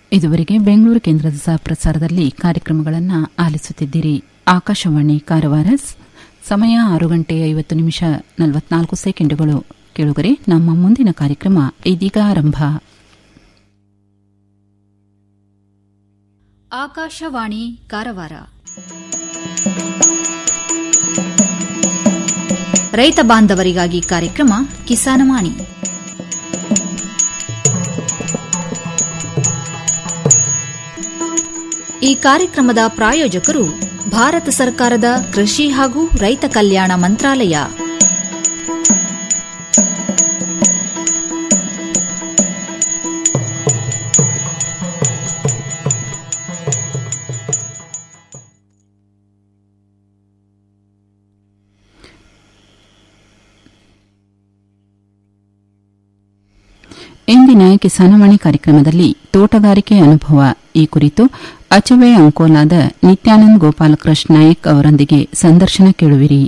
ಇದುವರೆಗೆ ಬೆಂಗಳೂರು ಕೇಂದ್ರದ ಸಹ ಪ್ರಸಾರದಲ್ಲಿ ಕಾರ್ಯಕ್ರಮಗಳನ್ನು ಆಲಿಸುತ್ತಿದ್ದೀರಿ ಆಕಾಶವಾಣಿ ಕಾರವಾರ ಸಮಯ ಆರು ಗಂಟೆ ಐವತ್ತು ನಿಮಿಷ ನಲವತ್ನಾಲ್ಕು ಸೆಕೆಂಡುಗಳು ಕೇಳುಗರೆ ನಮ್ಮ ಮುಂದಿನ ಕಾರ್ಯಕ್ರಮ ಇದೀಗ ಆರಂಭ ಆಕಾಶವಾಣಿ ಕಾರವಾರ ರೈತ ಬಾಂಧವರಿಗಾಗಿ ಕಾರ್ಯಕ್ರಮ ಕಿಸಾನವಾಣಿ ಈ ಕಾರ್ಯಕ್ರಮದ ಪ್ರಾಯೋಜಕರು ಭಾರತ ಸರ್ಕಾರದ ಕೃಷಿ ಹಾಗೂ ರೈತ ಕಲ್ಯಾಣ ಮಂತ್ರಾಲಯ ಇಂದಿನ ಕಿಸಾನವಾಣಿ ಕಾರ್ಯಕ್ರಮದಲ್ಲಿ ತೋಟಗಾರಿಕೆ ಅನುಭವ ಈ ಕುರಿತು ಅಚವೆ ಅಂಕೋಲಾದ ನಿತ್ಯಾನಂದ್ ಗೋಪಾಲಕೃಷ್ಣ ನಾಯಕ್ ಅವರೊಂದಿಗೆ ಸಂದರ್ಶನ ಕೇಳುವಿರಿ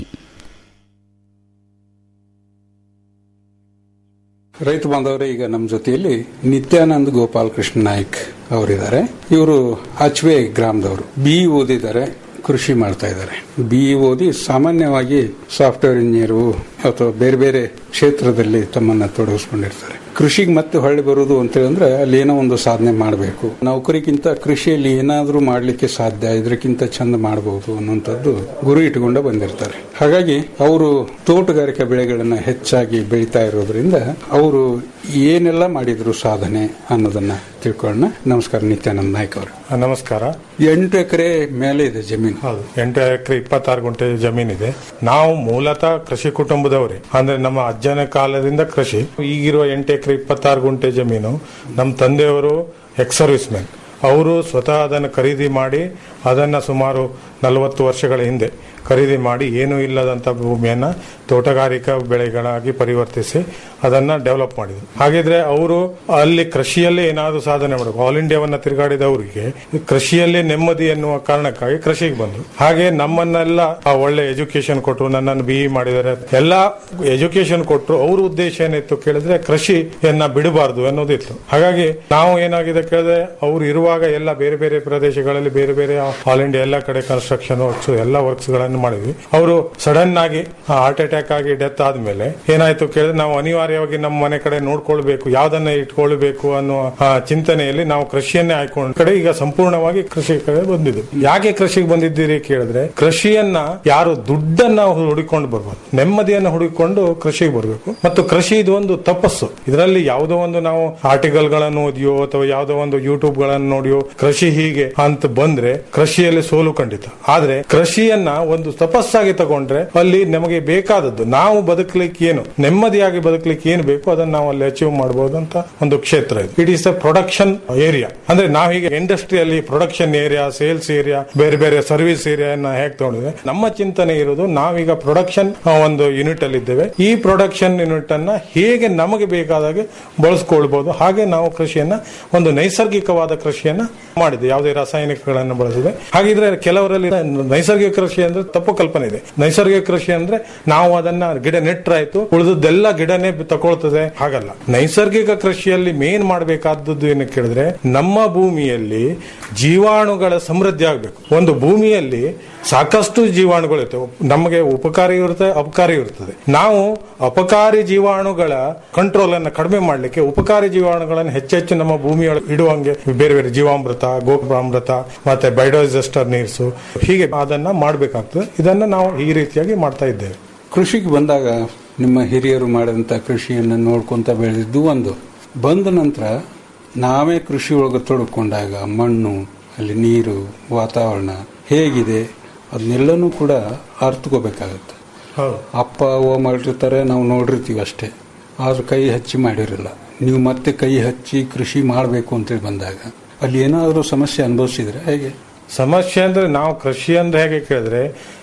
ರೈತ ಬಾಂಧವರೇ ಈಗ ನಮ್ಮ ಜೊತೆಯಲ್ಲಿ ನಿತ್ಯಾನಂದ್ ಗೋಪಾಲ್ ಕೃಷ್ಣ ನಾಯ್ಕ್ ಅವರಿದ್ದಾರೆ ಇವರು ಅಚ್ವೆ ಗ್ರಾಮದವರು ಬಿ ಓದಿದ್ದಾರೆ ಕೃಷಿ ಮಾಡ್ತಾ ಇದ್ದಾರೆ ಬಿ ಓದಿ ಸಾಮಾನ್ಯವಾಗಿ ಸಾಫ್ಟ್ವೇರ್ ಇಂಜಿನಿಯರು ಅಥವಾ ಬೇರೆ ಬೇರೆ ಕ್ಷೇತ್ರದಲ್ಲಿ ತಮ್ಮನ್ನ ತೊಡಗಿಸ್ಕೊಂಡಿರ್ತಾರೆ ಕೃಷಿಗೆ ಮತ್ತೆ ಹೊಳ್ಳಿ ಬರುವುದು ಅಂತ ಹೇಳಿದ್ರೆ ಅಲ್ಲಿ ಏನೋ ಒಂದು ಸಾಧನೆ ಮಾಡಬೇಕು ನೌಕರಿಗಿಂತ ಕೃಷಿಯಲ್ಲಿ ಏನಾದರೂ ಮಾಡಲಿಕ್ಕೆ ಸಾಧ್ಯ ಇದಕ್ಕಿಂತ ಚಂದ ಮಾಡಬಹುದು ಅನ್ನುವಂಥದ್ದು ಗುರಿ ಇಟ್ಟುಕೊಂಡ ಬಂದಿರ್ತಾರೆ ಹಾಗಾಗಿ ಅವರು ತೋಟಗಾರಿಕಾ ಬೆಳೆಗಳನ್ನ ಹೆಚ್ಚಾಗಿ ಬೆಳೀತಾ ಇರೋದ್ರಿಂದ ಅವರು ಏನೆಲ್ಲ ಮಾಡಿದ್ರು ಸಾಧನೆ ಅನ್ನೋದನ್ನ ತಿಳ್ಕೊಳ್ಳೋಣ ನಮಸ್ಕಾರ ನಿತ್ಯಾನಂದ್ ನಾಯ್ಕ ಅವರು ನಮಸ್ಕಾರ ಎಂಟು ಎಕರೆ ಮೇಲೆ ಇದೆ ಜಮೀನು ಹೌದು ಎಂಟು ಎಕರೆ ಇಪ್ಪತ್ತಾರು ಗುಂಟೆ ಜಮೀನಿದೆ ನಾವು ಮೂಲತಃ ಕೃಷಿ ಕುಟುಂಬದವರೇ ಅಂದ್ರೆ ನಮ್ಮ ಅಜ್ಜನ ಕಾಲದಿಂದ ಕೃಷಿ ಈಗಿರುವ ಎಂಟು ಎಕರೆ ಇಪ್ಪತ್ತಾರು ಗುಂಟೆ ಜಮೀನು ನಮ್ಮ ತಂದೆಯವರು ಎಕ್ಸ್ ಸರ್ವಿಸ್ ಮ್ಯಾನ್ ಅವರು ಸ್ವತಃ ಅದನ್ನು ಖರೀದಿ ಮಾಡಿ ಅದನ್ನು ಸುಮಾರು ನಲವತ್ತು ವರ್ಷಗಳ ಹಿಂದೆ ಖರೀದಿ ಮಾಡಿ ಏನೂ ಇಲ್ಲದಂತ ಭೂಮಿಯನ್ನ ತೋಟಗಾರಿಕಾ ಬೆಳೆಗಳಾಗಿ ಪರಿವರ್ತಿಸಿ ಅದನ್ನ ಡೆವಲಪ್ ಮಾಡಿದ್ರು ಹಾಗಿದ್ರೆ ಅವರು ಅಲ್ಲಿ ಕೃಷಿಯಲ್ಲೇ ಏನಾದರೂ ಸಾಧನೆ ಮಾಡಬೇಕು ಆಲ್ ಇಂಡಿಯಾವನ್ನ ತಿರುಗಾಡಿದವರಿಗೆ ಕೃಷಿಯಲ್ಲೇ ನೆಮ್ಮದಿ ಎನ್ನುವ ಕಾರಣಕ್ಕಾಗಿ ಕೃಷಿಗೆ ಬಂದ್ರು ಹಾಗೆ ನಮ್ಮನ್ನೆಲ್ಲ ಆ ಒಳ್ಳೆ ಎಜುಕೇಶನ್ ಕೊಟ್ಟರು ನನ್ನನ್ನು ಬಿ ಮಾಡಿದ್ದಾರೆ ಎಲ್ಲ ಎಜುಕೇಶನ್ ಕೊಟ್ಟರು ಅವ್ರ ಉದ್ದೇಶ ಏನಿತ್ತು ಕೇಳಿದ್ರೆ ಕೃಷಿಯನ್ನ ಬಿಡಬಾರ್ದು ಅನ್ನೋದಿತ್ತು ಹಾಗಾಗಿ ನಾವು ಏನಾಗಿದೆ ಕೇಳಿದ್ರೆ ಅವ್ರು ಇರುವಾಗ ಎಲ್ಲ ಬೇರೆ ಬೇರೆ ಪ್ರದೇಶಗಳಲ್ಲಿ ಬೇರೆ ಬೇರೆ ಆಲ್ ಇಂಡಿಯಾ ಎಲ್ಲ ಕಡೆ ಕನ್ಸ್ಟ್ರಕ್ಷನ್ ವರ್ಕ್ಸ್ ಎಲ್ಲ ವರ್ಕ್ಸ್ ಗಳನ್ನು ಮಾಡಿದ್ವಿ ಅವರು ಸಡನ್ ಆಗಿ ಹಾರ್ಟ್ ಅಟ್ಯಾಕ್ ಆಗಿ ಡೆತ್ ಆದ್ಮೇಲೆ ಏನಾಯ್ತು ಕೇಳಿದ್ರೆ ನಾವು ಅನಿವಾರ್ಯವಾಗಿ ನಮ್ಮ ಮನೆ ಕಡೆ ನೋಡ್ಕೊಳ್ಬೇಕು ಯಾವ್ದನ್ನ ಇಟ್ಕೊಳ್ಬೇಕು ಅನ್ನೋ ಆ ಚಿಂತನೆಯಲ್ಲಿ ನಾವು ಕೃಷಿಯನ್ನೇ ಆಯ್ಕೊಂಡ ಕಡೆ ಈಗ ಸಂಪೂರ್ಣವಾಗಿ ಕೃಷಿ ಕಡೆ ಬಂದಿದ್ದು ಯಾಕೆ ಕೃಷಿಗೆ ಬಂದಿದ್ದೀರಿ ಕೇಳಿದ್ರೆ ಕೃಷಿಯನ್ನ ಯಾರು ದುಡ್ಡನ್ನ ಹುಡುಕೊಂಡು ಬರ್ಬಾರ್ದು ನೆಮ್ಮದಿಯನ್ನ ಹುಡುಕೊಂಡು ಕೃಷಿಗೆ ಬರಬೇಕು ಮತ್ತು ಕೃಷಿ ಇದು ಒಂದು ತಪಸ್ಸು ಇದರಲ್ಲಿ ಯಾವುದೋ ಒಂದು ನಾವು ಆರ್ಟಿಕಲ್ ಗಳನ್ನು ಓದಿಯೋ ಅಥವಾ ಯಾವುದೋ ಒಂದು ಯೂಟ್ಯೂಬ್ ಗಳನ್ನು ನೋಡಿಯೋ ಕೃಷಿ ಹೀಗೆ ಅಂತ ಬಂದ್ರೆ ಕೃಷಿಯಲ್ಲಿ ಸೋಲು ಖಂಡಿತ ಆದ್ರೆ ಕೃಷಿಯನ್ನ ಒಂದು ತಪಸ್ಸಾಗಿ ತಗೊಂಡ್ರೆ ಅಲ್ಲಿ ನಮಗೆ ಬೇಕಾದದ್ದು ನಾವು ಬದುಕಲಿಕ್ಕೆ ಏನು ನೆಮ್ಮದಿಯಾಗಿ ಬದುಕಲಿಕ್ಕೆ ಏನು ಬೇಕು ಅದನ್ನ ನಾವು ಅಲ್ಲಿ ಅಚೀವ್ ಮಾಡಬಹುದು ಅಂತ ಒಂದು ಕ್ಷೇತ್ರ ಇದು it is a production area ಅಂದ್ರೆ ನಾವು ಹೀಗೆ ಇಂಡಸ್ಟ್ರಿಯಲ್ಲಿ ಪ್ರೊಡಕ್ಷನ್ ಏರಿಯಾ ಸೇಲ್ಸ್ ಏರಿಯಾ ಬೇರೆ ಬೇರೆ ಸರ್ವಿಸ್ ಏರಿಯಾನ ಹೇಗೆ ತಗೊಂಡಿದೆ ನಮ್ಮ ಚಿಂತನೆ ಇರೋದು ನಾವೀಗ ಪ್ರೊಡಕ್ಷನ್ ಒಂದು ಯೂನಿಟ್ ಅಲ್ಲಿ ಇದ್ದೇವೆ ಈ ಪ್ರೊಡಕ್ಷನ್ ಯೂನಿಟ್ ಅನ್ನ ಹೇಗೆ ನಮಗೆ ಬೇಕಾದಾಗೆ ಬಳಸ್ಕೊಳ್ಬಹುದು ಹಾಗೆ ನಾವು ಕೃಷಿಯನ್ನ ಒಂದು ನೈಸರ್ಗಿಕವಾದ ಕೃಷಿಯನ್ನ ಮಾಡಿದೆ ಯಾವುದೇ ರಾಸಾಯನಿಕಗಳನ್ನು ಬಳಸಿದೆ ಹಾಗಿದ್ರೆ ಕೆಲವರಲ್ಲಿ ನೈಸರ್ಗಿಕ ಕೃಷಿ ಅಂದ್ರೆ ತಪ್ಪು ಕಲ್ಪನೆ ಇದೆ ನೈಸರ್ಗಿಕ ಕೃಷಿ ಅಂದ್ರೆ ನಾವು ಅದನ್ನ ಗಿಡ ನೆಟ್ರಾಯ್ತು ಉಳಿದದ್ದೆಲ್ಲ ಗಿಡನೇ ತಗೊಳ್ತದೆ ಹಾಗಲ್ಲ ನೈಸರ್ಗಿಕ ಕೃಷಿಯಲ್ಲಿ ಮೇನ್ ಮಾಡಬೇಕಾದದ್ದು ಏನು ಕೇಳಿದ್ರೆ ನಮ್ಮ ಭೂಮಿಯಲ್ಲಿ ಜೀವಾಣುಗಳ ಸಮೃದ್ಧಿ ಆಗಬೇಕು ಒಂದು ಭೂಮಿಯಲ್ಲಿ ಸಾಕಷ್ಟು ಜೀವಾಣುಗಳು ಇರ್ತವೆ ನಮಗೆ ಉಪಕಾರಿ ಇರುತ್ತೆ ಅಪಕಾರಿ ಇರ್ತದೆ ನಾವು ಅಪಕಾರಿ ಜೀವಾಣುಗಳ ಕಂಟ್ರೋಲ್ ಅನ್ನು ಕಡಿಮೆ ಮಾಡಲಿಕ್ಕೆ ಉಪಕಾರಿ ಜೀವಾಣುಗಳನ್ನು ಹೆಚ್ಚೆಚ್ಚು ನಮ್ಮ ಭೂಮಿಯೊಳಗೆ ಇಡುವಂಗೆ ಬೇರೆ ಬೇರೆ ಜೀವಾಮೃತ ಗೋಪಾಮೃತ ಮತ್ತೆ ಬಯೋಡೈಜೆಸ್ಟರ್ ನೀರ್ಸು ಹೀಗೆ ಅದನ್ನ ಮಾಡಬೇಕಾಗ್ತದೆ ಇದನ್ನ ನಾವು ಈ ರೀತಿಯಾಗಿ ಮಾಡ್ತಾ ಇದ್ದೇವೆ ಕೃಷಿಗೆ ಬಂದಾಗ ನಿಮ್ಮ ಹಿರಿಯರು ಮಾಡಿದಂಥ ಕೃಷಿಯನ್ನು ನೋಡ್ಕೊಂತ ಬೆಳೆದಿದ್ದು ಒಂದು ಬಂದ ನಂತರ ನಾವೇ ಕೃಷಿ ಒಳಗೆ ತೊಡಕೊಂಡಾಗ ಮಣ್ಣು ಅಲ್ಲಿ ನೀರು ವಾತಾವರಣ ಹೇಗಿದೆ ಅದನ್ನೆಲ್ಲನೂ ಕೂಡ ಅರ್ಥಕೋಬೇಕಾಗತ್ತೆ ಹೌದು ಅಪ್ಪ ಅವ್ವ ಮಾಡಿರ್ತಾರೆ ನಾವು ನೋಡಿರ್ತೀವಿ ಅಷ್ಟೇ ಆದ್ರೆ ಕೈ ಹಚ್ಚಿ ಮಾಡಿರಲ್ಲ ನೀವು ಮತ್ತೆ ಕೈ ಹಚ್ಚಿ ಕೃಷಿ ಮಾಡಬೇಕು ಅಂತೇಳಿ ಬಂದಾಗ ಅಲ್ಲಿ ಏನಾದರೂ ಸಮಸ್ಯೆ ಅನುಭವಿಸಿದ್ರೆ ಹೇಗೆ ಸಮಸ್ಯೆ ಅಂದ್ರೆ ನಾವು ಕೃಷಿ ಅಂದ್ರೆ ಹೇಗೆ ಕೇಳಿದ್ರೆ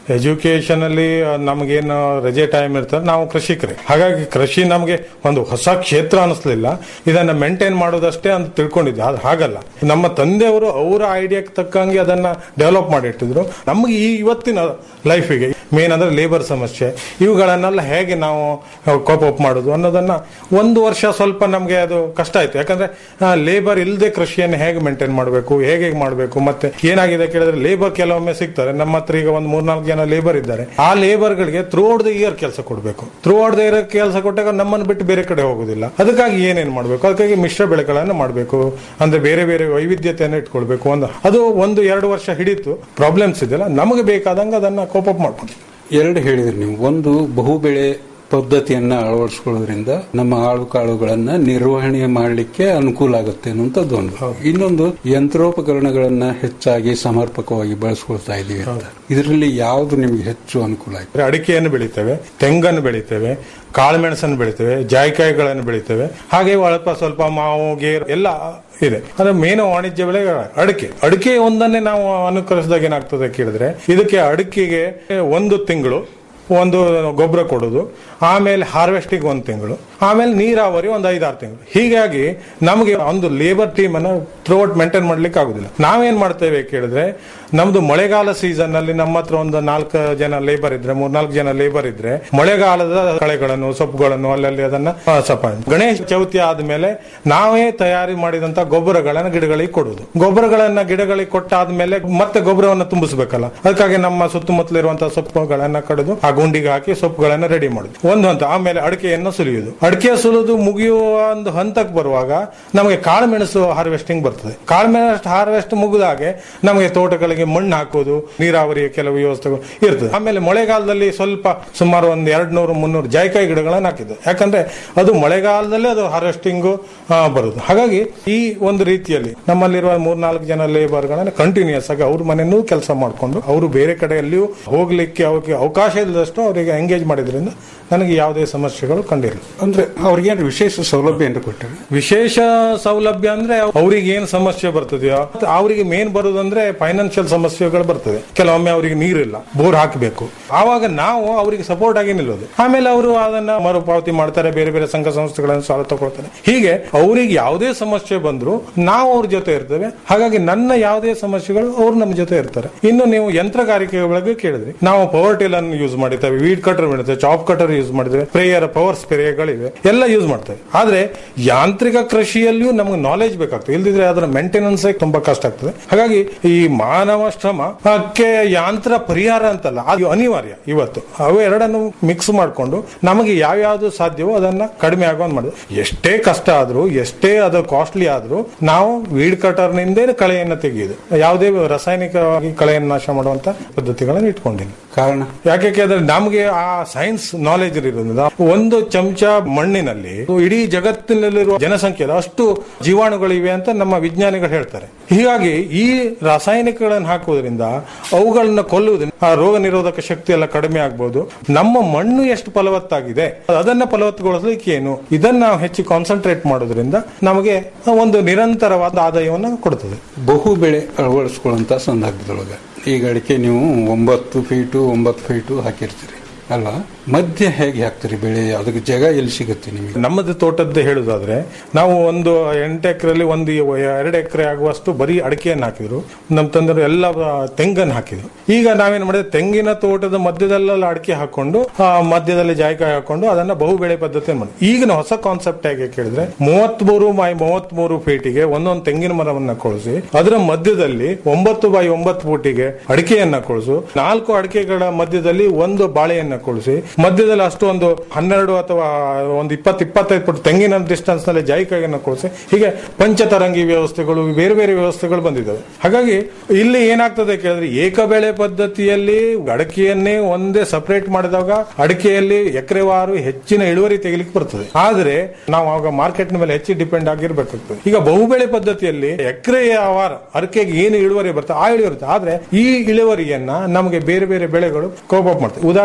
ಎಜುಕೇಶನ್ ಅಲ್ಲಿ ನಮಗೇನು ರಜೆ ಟೈಮ್ ಇರ್ತದೆ ನಾವು ಕೃಷಿಕರೇ ಹಾಗಾಗಿ ಕೃಷಿ ನಮಗೆ ಒಂದು ಹೊಸ ಕ್ಷೇತ್ರ ಅನಿಸ್ಲಿಲ್ಲ ಇದನ್ನ ಮೇಂಟೈನ್ ಮಾಡೋದಷ್ಟೇ ಅಂತ ತಿಳ್ಕೊಂಡಿದ್ದೆ ಅದು ಹಾಗಲ್ಲ ನಮ್ಮ ತಂದೆಯವರು ಅವರ ಐಡಿಯಾಕ್ಕೆ ತಕ್ಕಂಗೆ ಅದನ್ನ ಡೆವಲಪ್ ಮಾಡಿಟ್ಟಿದ್ರು ನಮಗೆ ಈ ಇವತ್ತಿನ ಲೈಫಿಗೆ ಮೇನ್ ಅಂದ್ರೆ ಲೇಬರ್ ಸಮಸ್ಯೆ ಇವುಗಳನ್ನೆಲ್ಲ ಹೇಗೆ ನಾವು ಕೋಪ್ ಅಪ್ ಮಾಡೋದು ಅನ್ನೋದನ್ನ ಒಂದು ವರ್ಷ ಸ್ವಲ್ಪ ನಮಗೆ ಅದು ಕಷ್ಟ ಆಯ್ತು ಯಾಕಂದ್ರೆ ಲೇಬರ್ ಇಲ್ಲದೆ ಕೃಷಿಯನ್ನು ಹೇಗೆ ಮೇಂಟೈನ್ ಮಾಡಬೇಕು ಹೇಗೆ ಮಾಡಬೇಕು ಮತ್ತೆ ಏನಾಗಿದೆ ಕೇಳಿದ್ರೆ ಲೇಬರ್ ಕೆಲವೊಮ್ಮೆ ಸಿಗ್ತಾರೆ ನಮ್ಮ ಹತ್ರ ಈಗ ಒಂದು ಮೂರ್ನಾಲ್ಕು ಜನ ಲೇಬರ್ ಇದ್ದಾರೆ ಆ ಲೇಬರ್ ಗಳಿಗೆ ಥ್ರೂ ಔಟ್ ದ ಇಯರ್ ಕೆಲಸ ಕೊಡಬೇಕು ಥ್ರೂ ಔಟ್ ದ ಇಯರ್ ಕೆಲಸ ಕೊಟ್ಟಾಗ ನಮ್ಮನ್ನು ಬಿಟ್ಟು ಬೇರೆ ಕಡೆ ಹೋಗುದಿಲ್ಲ ಅದಕ್ಕಾಗಿ ಏನೇನು ಮಾಡಬೇಕು ಅದಕ್ಕಾಗಿ ಮಿಶ್ರ ಬೆಳೆಗಳನ್ನು ಮಾಡಬೇಕು ಅಂದ್ರೆ ಬೇರೆ ಬೇರೆ ವೈವಿಧ್ಯತೆಯನ್ನು ಇಟ್ಕೊಳ್ಬೇಕು ಒಂದು ಅದು ಒಂದು ಎರಡು ವರ್ಷ ಹಿಡಿತು ಪ್ರಾಬ್ಲಮ್ಸ್ ಇದೆಯಲ್ಲ ನಮಗೆ ಬೇಕಾದಂಗೆ ಅದನ್ನ ಕೋಪ್ ಅಪ್ ಮಾಡ್ಕೊಂಡು ಎರಡು ಹೇಳಿದ್ರಿ ನೀವು ಒಂದು ಬಹುಬೆಳೆ ಪದ್ಧತಿಯನ್ನ ಅಳವಡಿಸ್ಕೊಳ್ಳೋದ್ರಿಂದ ನಮ್ಮ ಆಳು ಕಾಳುಗಳನ್ನ ನಿರ್ವಹಣೆ ಮಾಡಲಿಕ್ಕೆ ಅನುಕೂಲ ಆಗುತ್ತೆ ಅನ್ನುವಂಥದ್ದು ಒಂದು ಇನ್ನೊಂದು ಯಂತ್ರೋಪಕರಣಗಳನ್ನ ಹೆಚ್ಚಾಗಿ ಸಮರ್ಪಕವಾಗಿ ಬಳಸ್ಕೊಳ್ತಾ ಇದೀವಿ ಅಂತ ಇದರಲ್ಲಿ ಯಾವ್ದು ನಿಮಗೆ ಹೆಚ್ಚು ಅನುಕೂಲ ಆಯ್ತು ಅಂದ್ರೆ ಅಡಿಕೆಯನ್ನು ಬೆಳಿತೇವೆ ತೆಂಗನ್ನು ಬೆಳಿತೇವೆ ಕಾಳುಮೆಣಸನ್ನು ಬೆಳಿತೇವೆ ಜಾಯಿಕಾಯಿಗಳನ್ನು ಬೆಳಿತೇವೆ ಹಾಗೆ ಅಲ್ಪ ಸ್ವಲ್ಪ ಮಾವು ಗೇರು ಎಲ್ಲ ಇದೆ ಅಂದ್ರೆ ಮೇನು ವಾಣಿಜ್ಯ ಬೆಳೆ ಅಡಿಕೆ ಅಡಿಕೆ ಒಂದನ್ನೇ ನಾವು ಅನುಕರಿಸಿದಾಗ ಏನಾಗ್ತದೆ ಕೇಳಿದ್ರೆ ಇದಕ್ಕೆ ಅಡಿಕೆಗೆ ಒಂದು ತಿಂಗಳು ಒಂದು ಗೊಬ್ಬರ ಕೊಡೋದು ಆಮೇಲೆ ಹಾರ್ವೆಸ್ಟಿಂಗ್ ಒಂದು ತಿಂಗಳು ಆಮೇಲೆ ನೀರಾವರಿ ಒಂದು ಐದಾರು ತಿಂಗಳು ಹೀಗಾಗಿ ನಮಗೆ ಒಂದು ಲೇಬರ್ ಟೀಮ್ ಅನ್ನು ಥ್ರೂಔಟ್ ಮೇಂಟೈನ್ ಮಾಡ್ಲಿಕ್ಕೆ ಆಗುದಿಲ್ಲ ನಾವೇನ್ ಮಾಡ್ತೇವೆ ಕೇಳಿದ್ರೆ ನಮ್ದು ಮಳೆಗಾಲ ಸೀಸನ್ ಅಲ್ಲಿ ನಮ್ಮ ಹತ್ರ ಒಂದು ನಾಲ್ಕು ಜನ ಲೇಬರ್ ಇದ್ರೆ ಮೂರ್ನಾಲ್ಕು ಜನ ಲೇಬರ್ ಇದ್ರೆ ಮಳೆಗಾಲದ ಕಳೆಗಳನ್ನು ಸೊಪ್ಪುಗಳನ್ನು ಅಲ್ಲಲ್ಲಿ ಅದನ್ನ ಆ, ಸ್ವಲ್ಪ ಗಣೇಶ ಚೌತಿ ಆದ್ಮೇಲೆ ನಾವೇ ತಯಾರಿ ಮಾಡಿದಂತ ಗೊಬ್ಬರಗಳನ್ನ ಗಿಡಗಳಿಗೆ ಕೊಡುದು ಗೊಬ್ಬರಗಳನ್ನ ಗಿಡಗಳಿಗೆ ಕೊಟ್ಟಾದ್ಮೇಲೆ ಮತ್ತೆ ಗೊಬ್ಬರವನ್ನ ತುಂಬಿಸ್ಬೇಕಲ್ಲ ಅದಕ್ಕಾಗಿ ನಮ್ಮ ಸುತ್ತಮುತ್ತಲಿರುವಂತಹ ಸೊಪ್ಪುಗಳನ್ನ ಕಡಿದು ಆ ಗುಂಡಿಗೆ ಹಾಕಿ ಸೊಪ್ಪುಗಳನ್ನ ರೆಡಿ ಮಾಡುದು ಒಂದು ಹಂತ ಆಮೇಲೆ ಅಡಿಕೆಯನ್ನು ಸುಲಿಯುವುದು ಅಡಿಕೆ ಸುಲಿದು ಮುಗಿಯುವ ಒಂದು ಹಂತಕ್ಕೆ ಬರುವಾಗ ನಮಗೆ ಕಾಳುಮೆಣಸು ಹಾರ್ವೆಸ್ಟಿಂಗ್ ಬರ್ತದೆ ಕಾಳುಮೆಣಸು ಹಾರ್ವೆಸ್ಟ್ ಮುಗಿದಾಗೆ ನಮಗೆ ತೋಟಗಳಿಗೆ ಮಣ್ಣು ಹಾಕೋದು ನೀರಾವರಿಯ ಕೆಲವು ವ್ಯವಸ್ಥೆಗಳು ಇರ್ತದೆ ಆಮೇಲೆ ಮಳೆಗಾಲದಲ್ಲಿ ಸ್ವಲ್ಪ ಸುಮಾರು ಒಂದು ಎರಡ್ ನೂರು ಮುನ್ನೂರು ಜಾಯಿಕಾಯಿ ಗಿಡಗಳನ್ನು ಹಾಕಿದ್ದು ಯಾಕಂದ್ರೆ ಅದು ಮಳೆಗಾಲದಲ್ಲೇ ಅದು ಹಾರ್ವೆಸ್ಟಿಂಗ್ ಬರುದು ಹಾಗಾಗಿ ಈ ಒಂದು ರೀತಿಯಲ್ಲಿ ನಮ್ಮಲ್ಲಿರುವ ಮೂರ್ನಾಲ್ಕು ಜನ ಲೇಬರ್ಗಳನ್ನ ಕಂಟಿನ್ಯೂಸ್ ಆಗಿ ಅವ್ರ ಮನೆಯೂ ಕೆಲಸ ಮಾಡಿಕೊಂಡು ಅವರು ಬೇರೆ ಕಡೆಯಲ್ಲಿಯೂ ಹೋಗ್ಲಿಕ್ಕೆ ಅವಕ್ಕೆ ಅವಕಾಶ ಇಲ್ಲದಷ್ಟು ಅವರಿಗೆ ಎಂಗೇಜ್ ಮಾಡಿದ್ರಿಂದ ನನಗೆ ಯಾವುದೇ ಸಮಸ್ಯೆಗಳು ಕಂಡಿರಲಿಲ್ಲ ಅಂದ್ರೆ ಅವ್ರಿಗೇನು ವಿಶೇಷ ಸೌಲಭ್ಯ ಏನು ಕೊಟ್ಟರೆ ವಿಶೇಷ ಸೌಲಭ್ಯ ಅಂದ್ರೆ ಅವ್ರಿಗೆ ಏನ್ ಸಮಸ್ಯೆ ಬರ್ತದೆಯೋ ಅವರಿಗೆ ಮೇನ್ ಬರೋದಂದ್ರೆ ಫೈನಾನ್ಷಿಯಲ್ ಸಮಸ್ಯೆಗಳು ಬರ್ತದೆ ಕೆಲವೊಮ್ಮೆ ಅವರಿಗೆ ನೀರಿಲ್ಲ ಬೋರ್ ಹಾಕಬೇಕು ಆವಾಗ ನಾವು ಅವರಿಗೆ ಸಪೋರ್ಟ್ ಆಗಿ ನಿಲ್ಲೋದು ಆಮೇಲೆ ಅವರು ಅದನ್ನ ಮರುಪಾವತಿ ಮಾಡ್ತಾರೆ ಬೇರೆ ಬೇರೆ ಸಂಘ ಸಂಸ್ಥೆಗಳನ್ನು ಸಾಲ ತಗೊಳ್ತಾರೆ ಹೀಗೆ ಅವರಿಗೆ ಯಾವುದೇ ಸಮಸ್ಯೆ ಬಂದ್ರು ನಾವು ಅವ್ರ ಜೊತೆ ಇರ್ತೇವೆ ಹಾಗಾಗಿ ನನ್ನ ಯಾವುದೇ ಸಮಸ್ಯೆಗಳು ಅವ್ರು ನಮ್ಮ ಜೊತೆ ಇರ್ತಾರೆ ಇನ್ನು ನೀವು ಯಂತ್ರಗಾರಿಕೆ ಬಗ್ಗೆ ಕೇಳಿದ್ರಿ ನಾವು ಪವರ್ ಟೇಲ್ ಅನ್ನು ಯೂಸ್ ಮಾಡಿದ್ದೇವೆ ವೀಡ್ ಕಟರ್ ಮಾಡಿದ್ದೇವೆ ಚಾಪ್ ಕಟರ್ ಯೂಸ್ ಮಾಡಿದ್ದೇವೆ ಸ್ಪ್ರೇಯರ್ ಪವರ್ ಸ್ಪ್ರೇಗಳಿವೆ ಎಲ್ಲ ಯೂಸ್ ಮಾಡ್ತೇವೆ ಆದ್ರೆ ಯಾಂತ್ರಿಕ ಕೃಷಿಯಲ್ಲಿಯೂ ನಮಗೆ ನಾಲೆಜ್ ಬೇಕಾಗ್ತದೆ ಇಲ್ದಿದ್ರೆ ಅದರ ಮೇಂಟೆನೆನ್ಸ್ ತುಂಬಾ ಕಷ್ಟ ಆಗ್ತದೆ ಹಾಗಾಗಿ ಈ ಮಾನವ ಶ್ರಮಕ್ಕೆ ಯಾಂತ್ರ ಪರಿಹಾರ ಅಂತಲ್ಲ ಅದು ಅನಿವಾರ್ಯ ಇವತ್ತು ಅವು ಎರಡನ್ನು ಮಿಕ್ಸ್ ಮಾಡಿಕೊಂಡು ನಮಗೆ ಯಾವ್ಯಾವ್ದು ಸಾಧ್ಯವೋ ಅದನ್ನ ಕಡಿಮೆ ಆಗೋನ್ ಮಾಡಿದ್ರು ಎಷ್ಟೇ ಕಷ್ಟ ಆದ್ರೂ ಎಷ್ಟೇ ಅದು ಕಾಸ್ಟ್ಲಿ ಆದ್ರೂ ನಾವು ವೀಡ್ ಕಟರ್ನಿಂದ ಕಳೆಯನ್ನು ತೆಗೆಯುದು ಯಾವುದೇ ರಾಸಾಯನಿಕವಾಗಿ ಕಳೆಯನ್ನು ನಾಶ ಮಾಡುವಂತ ಪದ್ಧತಿಗಳನ್ನು ಇಟ್ಕೊಂಡಿಲ್ಲ ಕಾರಣ ಯಾಕೆ ಕೇಳಿದ್ರೆ ನಮಗೆ ಆ ಸೈನ್ಸ್ ನಾಲೆಜ್ ಇರೋದ್ರಿಂದ ಒಂದು ಚಮಚ ಮಣ್ಣಿನಲ್ಲಿ ಇಡೀ ಜಗತ್ತಿನಲ್ಲಿರುವ ಜನಸಂಖ್ಯೆದ ಅಷ್ಟು ಜೀವಾಣುಗಳಿವೆ ಅಂತ ನಮ್ಮ ವಿಜ್ಞಾನಿಗಳು ಹೇಳ್ತಾರೆ ಹೀಗಾಗಿ ಈ ರಾಸಾಯನಿಕಗಳನ್ನು ಹಾಕುವುದರಿಂದ ಅವುಗಳನ್ನ ಕೊಲ್ಲುವುದರಿಂದ ಆ ರೋಗ ನಿರೋಧಕ ಶಕ್ತಿ ಎಲ್ಲ ಕಡಿಮೆ ಆಗ್ಬಹುದು ನಮ್ಮ ಮಣ್ಣು ಎಷ್ಟು ಫಲವತ್ತಾಗಿದೆ ಅದನ್ನ ಫಲವತ್ತುಗೊಳಿಸಲಿಕ್ಕೆ ಏನು ಇದನ್ನ ನಾವು ಹೆಚ್ಚು ಕಾನ್ಸಂಟ್ರೇಟ್ ಮಾಡೋದ್ರಿಂದ ನಮಗೆ ಒಂದು ನಿರಂತರವಾದ ಆದಾಯವನ್ನು ಕೊಡುತ್ತದೆ ಬಹು ಬೆಳೆ ಅಳವಡಿಸ್ಕೊಳ್ಳುವಂತ ಸಂದರ್ಭದೊಳಗೆ ಈಗ ಅಡಿಕೆ ನೀವು ಒಂಬತ್ತು ಫೀಟು ಒಂಬತ್ತು ಫೀಟು ಹಾಕಿರ್ತೀರಿ ಅಲ್ವಾ ಮಧ್ಯ ಹೇಗೆ ಹಾಕ್ತೀರಿ ಬೆಳೆ ಅದಕ್ಕೆ ಜಾಗ ಎಲ್ಲಿ ಸಿಗುತ್ತೆ ನಿಮಗೆ ನಮ್ಮದು ತೋಟದ್ದು ಹೇಳುದಾದ್ರೆ ನಾವು ಒಂದು ಎಂಟು ಎಕರೆಯಲ್ಲಿ ಒಂದು ಎರಡು ಎಕರೆ ಆಗುವಷ್ಟು ಬರೀ ಅಡಿಕೆಯನ್ನು ಹಾಕಿದ್ರು ನಮ್ಮ ತಂದರು ಎಲ್ಲ ತೆಂಗನ್ನು ಹಾಕಿದ್ರು ಈಗ ನಾವೇನ್ ಮಾಡಿದ್ರೆ ತೆಂಗಿನ ತೋಟದ ಮಧ್ಯದಲ್ಲೆಲ್ಲ ಅಡಿಕೆ ಹಾಕೊಂಡು ಆ, ಮಧ್ಯದಲ್ಲಿ ಜಾಯಿಕಾಯಿ ಹಾಕೊಂಡು ಅದನ್ನ ಬಹು ಬೆಳೆ ಪದ್ಧತಿ ಮಾಡಿ ಈಗಿನ ಹೊಸ ಕಾನ್ಸೆಪ್ಟ್ ಹೇಗೆ ಕೇಳಿದ್ರೆ ಮೂವತ್ಮೂರು ಬೈ ಮೂವತ್ಮೂರು ಫೀಟಿಗೆ ಒಂದೊಂದು ತೆಂಗಿನ ಮರವನ್ನ ಕೊಳಿಸಿ ಅದರ ಮಧ್ಯದಲ್ಲಿ ಒಂಬತ್ತು ಬೈ ಒಂಬತ್ತು ಫೂಟಿಗೆ ಅಡಿಕೆಯನ್ನ ಕೊಳಿಸು ನಾಲ್ಕು ಅಡಿಕೆಗಳ ಮಧ್ಯದಲ್ಲಿ ಒಂದು ಬಾಳೆಯನ್ನ ಕೊಳಿಸಿ ಮಧ್ಯದಲ್ಲಿ ಅಷ್ಟು ಒಂದು ಹನ್ನೆರಡು ಅಥವಾ ಒಂದು ಇಪ್ಪತ್ತು ಇಪ್ಪತ್ತೈದು ಫುಟ್ ತೆಂಗಿನ ಡಿಸ್ಟೆನ್ಸ್ ನಲ್ಲಿ ಜಾಯಿಕಾಯಿಯನ್ನು ಕೊಳಿಸಿ ಹೀಗೆ ಪಂಚತರಂಗಿ ವ್ಯವಸ್ಥೆಗಳು ಬೇರೆ ಬೇರೆ ವ್ಯವಸ್ಥೆಗಳು ಬಂದಿದ್ದಾವೆ ಹಾಗಾಗಿ ಇಲ್ಲಿ ಏನಾಗ್ತದೆ ಕೇಳಿದ್ರೆ ಏಕ ಬೆಳೆ ಪದ್ಧತಿಯಲ್ಲಿ ಅಡಿಕೆಯನ್ನೇ ಒಂದೇ ಸಪರೇಟ್ ಮಾಡಿದಾಗ ಅಡಿಕೆಯಲ್ಲಿ ಎಕರೆವಾರು ಹೆಚ್ಚಿನ ಇಳುವರಿ ತೆಗಿಲಿಕ್ಕೆ ಬರ್ತದೆ ಆದ್ರೆ ನಾವು ಆಗ ಮಾರ್ಕೆಟ್ ಮೇಲೆ ಹೆಚ್ಚು ಡಿಪೆಂಡ್ ಆಗಿರ್ಬೇಕಾಗ್ತದೆ ಈಗ ಬಹುಬೆಳೆ ಪದ್ಧತಿಯಲ್ಲಿ ಎಕರೆಯ ವಾರ ಅಡಿಕೆಗೆ ಏನು ಇಳುವರಿ ಬರ್ತದೆ ಆ ಇಳುವರಿ ಇರುತ್ತೆ ಆದ್ರೆ ಈ ಇಳುವರಿಯನ್ನ ನಮಗೆ ಬೇರೆ ಬೇರೆ ಬೆಳೆಗಳು ಕೋಪ್ ಅಪ್ ಮಾಡ್ತವೆ ಉದಾಹರಣೆಗೆ ಈಗ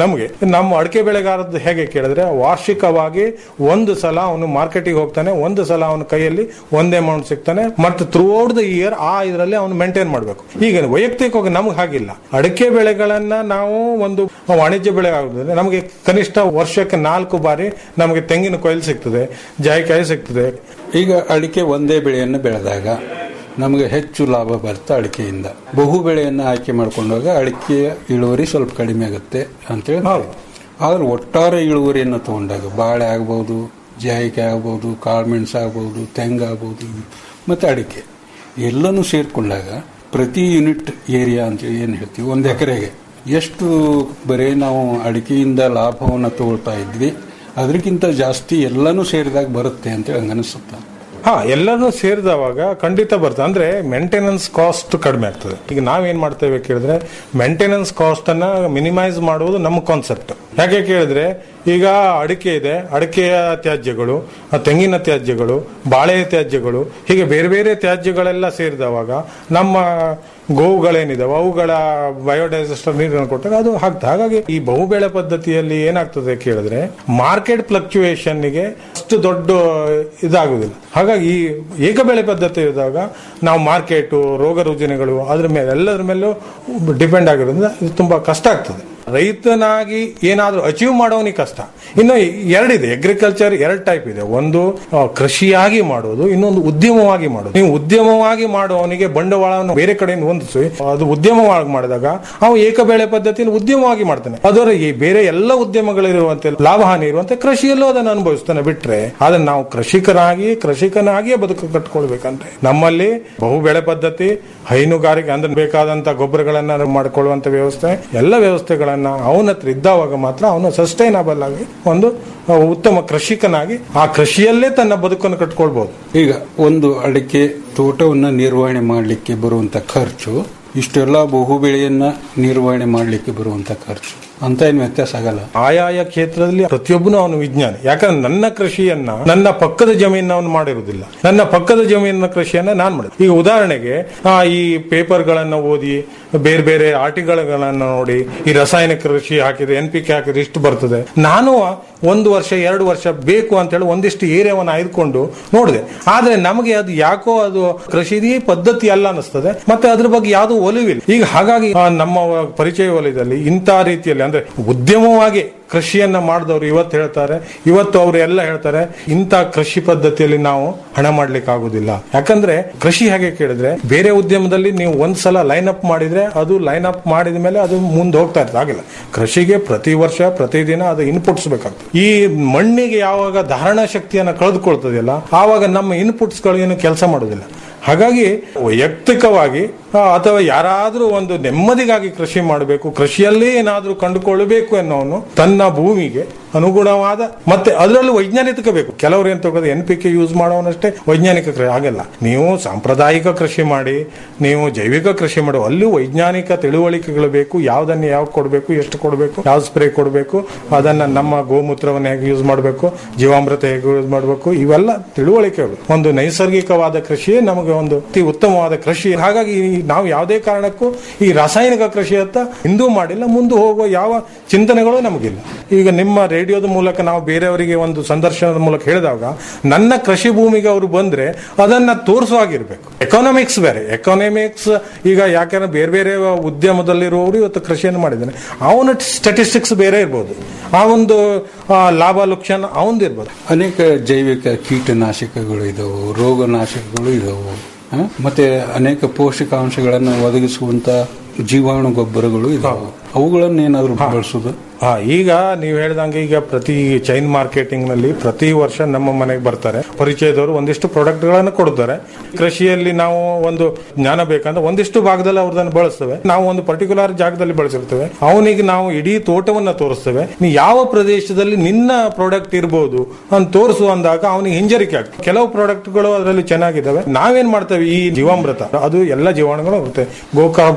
ನಮಗೆ ನಮ್ಮ ಅಡಿಕೆ ಬೆಳೆಗಾರದ್ದು ಹೇಗೆ ಕೇಳಿದ್ರೆ ವಾರ್ಷಿಕವಾಗಿ ಒಂದು ಸಲ ಅವನು ಮಾರ್ಕೆಟಿಗೆ ಹೋಗ್ತಾನೆ ಒಂದು ಸಲ ಅವನ ಕೈಯಲ್ಲಿ ಒಂದೇ ಅಮೌಂಟ್ ಸಿಗ್ತಾನೆ ಮತ್ತೆ ಥ್ರೂ ಔಟ್ ದ ಇಯರ್ ಆ ಇದರಲ್ಲಿ ಅವನು ಮೇಂಟೈನ್ ಮಾಡಬೇಕು ಈಗ ವೈಯಕ್ತಿಕವಾಗಿ ನಮ್ಗೆ ಹಾಗಿಲ್ಲ ಅಡಿಕೆ ಬೆಳೆಗಳನ್ನ ನಾವು ಒಂದು ವಾಣಿಜ್ಯ ಬೆಳೆ ಆಗುತ್ತದೆ ನಮಗೆ ಕನಿಷ್ಠ ವರ್ಷಕ್ಕೆ ನಾಲ್ಕು ಬಾರಿ ನಮಗೆ ತೆಂಗಿನ ಕೊಯ್ಲು ಸಿಗ್ತದೆ ಜಾಯಿಕಾಯಿ ಸಿಗ್ತದೆ ಈಗ ಅಡಿಕೆ ಒಂದೇ ಬೆಳೆಯನ್ನು ಬೆಳೆದಾಗ ನಮಗೆ ಹೆಚ್ಚು ಲಾಭ ಬರುತ್ತೆ ಅಡಿಕೆಯಿಂದ ಬಹು ಬೆಳೆಯನ್ನು ಆಯ್ಕೆ ಮಾಡ್ಕೊಂಡಾಗ ಅಡಿಕೆಯ ಇಳುವರಿ ಸ್ವಲ್ಪ ಕಡಿಮೆ ಆಗುತ್ತೆ ಅಂತೇಳಿ ಹೌದು. ಆದ್ರೆ ಒಟ್ಟಾರೆ ಇಳುವರಿಯನ್ನು ತಗೊಂಡಾಗ ಬಾಳೆ ಆಗ್ಬೋದು ಜಾಯಿಕಾಯಿ ಆಗ್ಬೋದು ಕಾಳುಮೆಣಸು ಆಗ್ಬೋದು ತೆಂಗು ಆಗ್ಬೋದು ಮತ್ತು ಅಡಿಕೆ ಎಲ್ಲನೂ ಸೇರಿಕೊಂಡಾಗ ಪ್ರತಿ ಯೂನಿಟ್ ಏರಿಯಾ ಅಂತೇಳಿ ಏನು ಹೇಳ್ತೀವಿ ಒಂದು ಎಕರೆಗೆ ಎಷ್ಟು ಬರೀ ನಾವು ಅಡಿಕೆಯಿಂದ ಲಾಭವನ್ನು ತಗೊಳ್ತಾ ಇದ್ವಿ ಅದಕ್ಕಿಂತ ಜಾಸ್ತಿ ಎಲ್ಲನೂ ಸೇರಿದಾಗ ಬರುತ್ತೆ ಅಂತೇಳಿ ಹಂಗನಿಸುತ್ತೆ ಹಾ ಎಲ್ಲರೂ ಸೇರಿದವಾಗ ಖಂಡಿತ ಬರ್ತದೆ ಅಂದ್ರೆ ಮೇಂಟೆನೆನ್ಸ್ ಕಾಸ್ಟ್ ಕಡಿಮೆ ಆಗ್ತದೆ ಈಗ ನಾವೇನ್ ಮಾಡ್ತೇವೆ ಕೇಳಿದ್ರೆ ಮೇಂಟೆನೆನ್ಸ್ ಕಾಸ್ಟ್ ಅನ್ನ ಮಿನಿಮೈಸ್ ಮಾಡುವುದು ನಮ್ಮ ಕಾನ್ಸೆಪ್ಟ್ ಯಾಕೆ ಕೇಳಿದ್ರೆ ಈಗ ಅಡಿಕೆ ಇದೆ ಅಡಿಕೆಯ ತ್ಯಾಜ್ಯಗಳು ಆ ತೆಂಗಿನ ತ್ಯಾಜ್ಯಗಳು ಬಾಳೆ ತ್ಯಾಜ್ಯಗಳು ಹೀಗೆ ಬೇರೆ ಬೇರೆ ತ್ಯಾಜ್ಯಗಳೆಲ್ಲ ಸೇರಿದವಾಗ ನಮ್ಮ ಗೋವುಗಳೇನಿದಾವೆ ಅವುಗಳ ಬಯೋಡೈಜೆಸ್ಟರ್ ನೀರನ್ನು ಕೊಟ್ಟಾಗ ಅದು ಹಾಕ್ತದೆ ಹಾಗಾಗಿ ಈ ಬಹುಬೆಳೆ ಪದ್ಧತಿಯಲ್ಲಿ ಏನಾಗ್ತದೆ ಕೇಳಿದ್ರೆ ಮಾರ್ಕೆಟ್ ಫ್ಲಕ್ಚುಯೇಷನ್ಗೆ ಅಷ್ಟು ದೊಡ್ಡ ಇದಾಗುದಿಲ್ಲ ಹಾಗಾಗಿ ಈ ಏಕಬೆಳೆ ಪದ್ಧತಿ ಇದ್ದಾಗ ನಾವು ಮಾರ್ಕೆಟು ರೋಗ ರುಜಿನಗಳು ಅದ್ರ ಮೇಲೆ ಎಲ್ಲದ್ರ ಮೇಲೂ ಡಿಪೆಂಡ್ ಆಗಿರೋದ್ರಿಂದ ಇದು ತುಂಬಾ ಕಷ್ಟ ಆಗ್ತದೆ ರೈತನಾಗಿ ಏನಾದ್ರೂ ಅಚೀವ್ ಮಾಡೋನಿಗೆ ಕಷ್ಟ ಇನ್ನು ಎರಡಿದೆ ಅಗ್ರಿಕಲ್ಚರ್ ಎರಡು ಟೈಪ್ ಇದೆ ಒಂದು ಆ, ಕೃಷಿಯಾಗಿ ಮಾಡೋದು ಇನ್ನೊಂದು ಉದ್ಯಮವಾಗಿ ಮಾಡೋದು ನೀವು ಉದ್ಯಮವಾಗಿ ಮಾಡುವವನಿಗೆ ಬಂಡವಾಳವನ್ನು ಬೇರೆ ಕಡೆಯಿಂದ ಹೊಂದಿಸಿ ಅದು ಉದ್ಯಮವಾಗಿ ಮಾಡಿದಾಗ ಅವ ಏಕಬೆಳೆ ಪದ್ಧತಿಯಲ್ಲಿ ಉದ್ಯಮವಾಗಿ ಮಾಡ್ತಾನೆ ಅದರ ಈ ಬೇರೆ ಎಲ್ಲ ಉದ್ಯಮಗಳಿರುವಂತೆ ಲಾಭ ಹಾನಿ ಇರುವಂತೆ ಕೃಷಿಯಲ್ಲೂ ಅದನ್ನು ಅನುಭವಿಸ್ತಾನೆ ಬಿಟ್ರೆ ಅದನ್ನ ನಾವು ಕೃಷಿಕರಾಗಿ ಕೃಷಿಕನಾಗಿಯೇ ಬದುಕು ಕಟ್ಕೊಳ್ಬೇಕಂದ್ರೆ ನಮ್ಮಲ್ಲಿ ಬಹು ಬೆಳೆ ಪದ್ಧತಿ ಹೈನುಗಾರಿಕೆ ಅಂದ್ರೆ ಬೇಕಾದಂತ ಗೊಬ್ಬರಗಳನ್ನ ಮಾಡಿಕೊಳ್ಳುವಂತ ವ್ಯವಸ್ಥೆ ಎಲ್ಲ ವ್ಯವಸ್ಥೆಗಳನ್ನ ಅವನ ಹತ್ರ ಇದ್ದಾವಾಗ ಮಾತ್ರ ಅವನು ಸಸ್ಟೈನಬಲ್ ಆಗಿ ಒಂದು ಆ, ಉತ್ತಮ ಕೃಷಿಕನಾಗಿ ಆ ಕೃಷಿಯಲ್ಲೇ ತನ್ನ ಬದುಕನ್ನು ಕಟ್ಕೊಳ್ಬಹುದು ಈಗ ಒಂದು ಅಡಿಕೆ ತೋಟವನ್ನು ನಿರ್ವಹಣೆ ಮಾಡಲಿಕ್ಕೆ ಬರುವಂತ ಖರ್ಚು ಇಷ್ಟೆಲ್ಲ ಬಹು ಬೆಳೆಯನ್ನ ನಿರ್ವಹಣೆ ಮಾಡಲಿಕ್ಕೆ ಬರುವಂತ ಖರ್ಚು ಅಂತ ಏನು ವ್ಯತ್ಯಾಸ ಆಗಲ್ಲ ಆಯಾಯ ಕ್ಷೇತ್ರದಲ್ಲಿ ಪ್ರತಿಯೊಬ್ಬನು ಅವನು ವಿಜ್ಞಾನಿ ಯಾಕಂದ್ರೆ ನನ್ನ ಕೃಷಿಯನ್ನ ನನ್ನ ಪಕ್ಕದ ಜಮೀನ ಅವನು ಮಾಡಿರುವುದಿಲ್ಲ ನನ್ನ ಪಕ್ಕದ ಜಮೀನಿನ ಕೃಷಿಯನ್ನ ನಾನು ಮಾಡಿದೆ ಈಗ ಉದಾಹರಣೆಗೆ ಆ, ಈ ಪೇಪರ್ಗಳನ್ನ ಓದಿ ಬೇರೆ ಬೇರೆ ಆರ್ಟಿಕಲ್ಗಳನ್ನ ನೋಡಿ ಈ ರಾಸಾಯನಿಕ ಕೃಷಿ ಹಾಕಿದ್ರೆ ಎನ್ ಪಿ ಕೆ ಹಾಕಿದ್ರೆ ಇಷ್ಟು ಬರ್ತದೆ ನಾನು ಒಂದು ವರ್ಷ ಎರಡು ವರ್ಷ ಬೇಕು ಅಂತ ಹೇಳಿ ಒಂದಿಷ್ಟು ಏರಿಯಾವನ್ನು ಆಯ್ದುಕೊಂಡು ನೋಡಿದೆ ಆದ್ರೆ ನಮಗೆ ಅದು ಯಾಕೋ ಅದು ಕೃಷಿ ಪದ್ಧತಿ ಅಲ್ಲ ಅನಿಸ್ತದೆ ಮತ್ತೆ ಅದ್ರ ಬಗ್ಗೆ ಯಾವುದು ಒಲಿವಿಲ್ಲ ಈಗ ಹಾಗಾಗಿ ಆ, ನಮ್ಮ ಪರಿಚಯ ವಲಯದಲ್ಲಿ ಇಂಥ ರೀತಿಯಲ್ಲಿ ಅಂದ್ರೆ ಉದ್ಯಮವಾಗಿ ಕೃಷಿಯನ್ನ ಮಾಡಿದವರು ಇವತ್ತು ಹೇಳ್ತಾರೆ ಇವತ್ತು ಅವರು ಎಲ್ಲ ಹೇಳ್ತಾರೆ ಇಂಥ ಕೃಷಿ ಪದ್ಧತಿಯಲ್ಲಿ ನಾವು ಹಣ ಮಾಡ್ಲಿಕ್ಕೆ ಆಗುದಿಲ್ಲ ಯಾಕಂದ್ರೆ ಕೃಷಿ ಹೇಗೆ ಕೇಳಿದ್ರೆ ಬೇರೆ ಉದ್ಯಮದಲ್ಲಿ ನೀವು ಒಂದ್ಸಲ ಲೈನ್ ಅಪ್ ಮಾಡಿದ್ರೆ ಅದು ಲೈನ್ ಅಪ್ ಮಾಡಿದ ಮೇಲೆ ಅದು ಮುಂದೆ ಹೋಗ್ತಾ ಇರ್ತದೆ ಆಗಿಲ್ಲ ಕೃಷಿಗೆ ಪ್ರತಿ ವರ್ಷ ಪ್ರತಿದಿನ ಅದು ಇನ್ಪುಟ್ಸ್ ಬೇಕಾಗ್ತದೆ ಈ ಮಣ್ಣಿಗೆ ಯಾವಾಗ ಧಾರಣಾ ಶಕ್ತಿಯನ್ನ ಕಳೆದುಕೊಳ್ತದೆಯಲ್ಲ ಆವಾಗ ನಮ್ಮ ಇನ್ಪುಟ್ಸ್ ಗಳು ಏನು ಕೆಲಸ ಮಾಡೋದಿಲ್ಲ ಹಾಗಾಗಿ ವೈಯಕ್ತಿಕವಾಗಿ ಆ, ಅಥವಾ ಯಾರಾದ್ರೂ ಒಂದು ನೆಮ್ಮದಿಗಾಗಿ ಕೃಷಿ ಮಾಡಬೇಕು ಕೃಷಿಯಲ್ಲೇ ಏನಾದ್ರೂ ಕಂಡುಕೊಳ್ಳಬೇಕು ಎನ್ನುವನು ತನ್ನ ಭೂಮಿಗೆ ಅನುಗುಣವಾದ ಮತ್ತೆ ಅದರಲ್ಲೂ ವೈಜ್ಞಾನಿಕ ಬೇಕು ಕೆಲವರು ಏನ್ ತಗೋದು ಎನ್ ಪಿ ಕೆ ಯೂಸ್ ಮಾಡೋನಷ್ಟೇ ವೈಜ್ಞಾನಿಕ ಕೃಷಿ ಆಗಲ್ಲ ನೀವು ಸಾಂಪ್ರದಾಯಿಕ ಕೃಷಿ ಮಾಡಿ ನೀವು ಜೈವಿಕ ಕೃಷಿ ಮಾಡಿ ಅಲ್ಲೂ ವೈಜ್ಞಾನಿಕ ತಿಳುವಳಿಕೆಗಳು ಬೇಕು ಯಾವ್ದನ್ನ ಯಾವ ಕೊಡಬೇಕು ಎಷ್ಟು ಕೊಡಬೇಕು ಯಾವ ಸ್ಪ್ರೇ ಕೊಡಬೇಕು ಅದನ್ನ ನಮ್ಮ ಗೋಮೂತ್ರವನ್ನು ಹೇಗೆ ಯೂಸ್ ಮಾಡಬೇಕು ಜೀವಾಮೃತ ಹೇಗೆ ಯೂಸ್ ಮಾಡಬೇಕು ಇವೆಲ್ಲ ತಿಳುವಳಿಕೆಗಳು ಒಂದು ನೈಸರ್ಗಿಕವಾದ ಕೃಷಿಯೇ ನಮಗೆ ಒಂದು ಅತಿ ಉತ್ತಮವಾದ ಕೃಷಿ ಹಾಗಾಗಿ ಈ ನಾವು ಯಾವುದೇ ಕಾರಣಕ್ಕೂ ಈ ರಾಸಾಯನಿಕ ಕೃಷಿ ಅಂತ ಹಿಂದೂ ಮಾಡಿಲ್ಲ ಮುಂದೆ ಹೋಗುವ ಯಾವ ಚಿಂತನೆಗಳು ನಮಗಿಲ್ಲ ಈಗ ನಿಮ್ಮ ರೇಡಿಯೋದ ಮೂಲಕ ನಾವು ಬೇರೆಯವರಿಗೆ ಒಂದು ಸಂದರ್ಶನದ ಮೂಲಕ ಹೇಳಿದಾಗ ನನ್ನ ಕೃಷಿ ಭೂಮಿಗೆ ಅವರು ಬಂದ್ರೆ ಅದನ್ನ ತೋರಿಸುವಾಗಿರ್ಬೇಕು ಎಕಾನಮಿಕ್ಸ್ ಬೇರೆ ಎಕಾನಮಿಕ್ಸ್ ಈಗ ಯಾಕಂದ್ರೆ ಬೇರೆ ಬೇರೆ ಉದ್ಯಮದಲ್ಲಿರುವವರು ಇವತ್ತು ಕೃಷಿಯನ್ನು ಮಾಡಿದ್ದಾನೆ ಅವನ ಸ್ಟಾಟಿಸ್ಟಿಕ್ಸ್ ಬೇರೆ ಇರ್ಬೋದು ಆ ಒಂದು ಆ, ಲಾಭ ಲಕ್ಷಣ ಅವಂದು ಇರ್ಬೋದು ಅನೇಕ ಜೈವಿಕ ಕೀಟನಾಶಕಗಳು ಇದಾವು ರೋಗನಾಶಕಗಳು ಇದಾವು ಆ, ಮತ್ತೆ ಅನೇಕ ಪೋಷಕಾಂಶಗಳನ್ನು ಒದಗಿಸುವಂತ ಜೀವಾಣು ಗೊಬ್ಬರಗಳು ಇದಾವು ಅವುಗಳನ್ನು ಏನಾದರೂ ಬಳಸೋದು ಹಾ ಈಗ ನೀವು ಹೇಳ್ದಂಗೆ ಈಗ ಪ್ರತಿ ಚೈನ್ ಮಾರ್ಕೆಟಿಂಗ್ ನಲ್ಲಿ ಪ್ರತಿ ವರ್ಷ ನಮ್ಮ ಮನೆಗೆ ಬರ್ತಾರೆ ಪರಿಚಯದವರು ಒಂದಿಷ್ಟು ಪ್ರಾಡಕ್ಟ್ ಗಳನ್ನ ಕೊಡ್ತಾರೆ ಕೃಷಿಯಲ್ಲಿ ನಾವು ಒಂದು ಜ್ಞಾನ ಬೇಕಂದ್ರೆ ಒಂದಿಷ್ಟು ಭಾಗದಲ್ಲಿ ಅವ್ರದನ್ನ ಬಳಸ್ತೇವೆ ನಾವು ಒಂದು ಪರ್ಟಿಕ್ಯುಲರ್ ಜಾಗದಲ್ಲಿ ಬಳಸಿರ್ತೇವೆ ಅವನಿಗೆ ನಾವು ಇಡೀ ತೋಟವನ್ನ ತೋರಿಸ್ತೇವೆ ನೀ ಯಾವ ಪ್ರದೇಶದಲ್ಲಿ ನಿನ್ನ ಪ್ರಾಡಕ್ಟ್ ಇರಬಹುದು ಅಂತ ತೋರಿಸು ಅಂದಾಗ ಅವನಿಗೆ ಹಿಂಜರಿಕೆ ಆಗ್ತದೆ ಕೆಲವು ಪ್ರಾಡಕ್ಟ್ಗಳು ಅದರಲ್ಲಿ ಚೆನ್ನಾಗಿದ್ದಾವೆ ನಾವೇನ್ ಮಾಡ್ತೇವೆ ಈ ಜೀವಾಮೃತ ಅದು ಎಲ್ಲ ಜೀವಾಣುಗಳು ಇರುತ್ತೆ ಗೋಕಾಂಬೃತ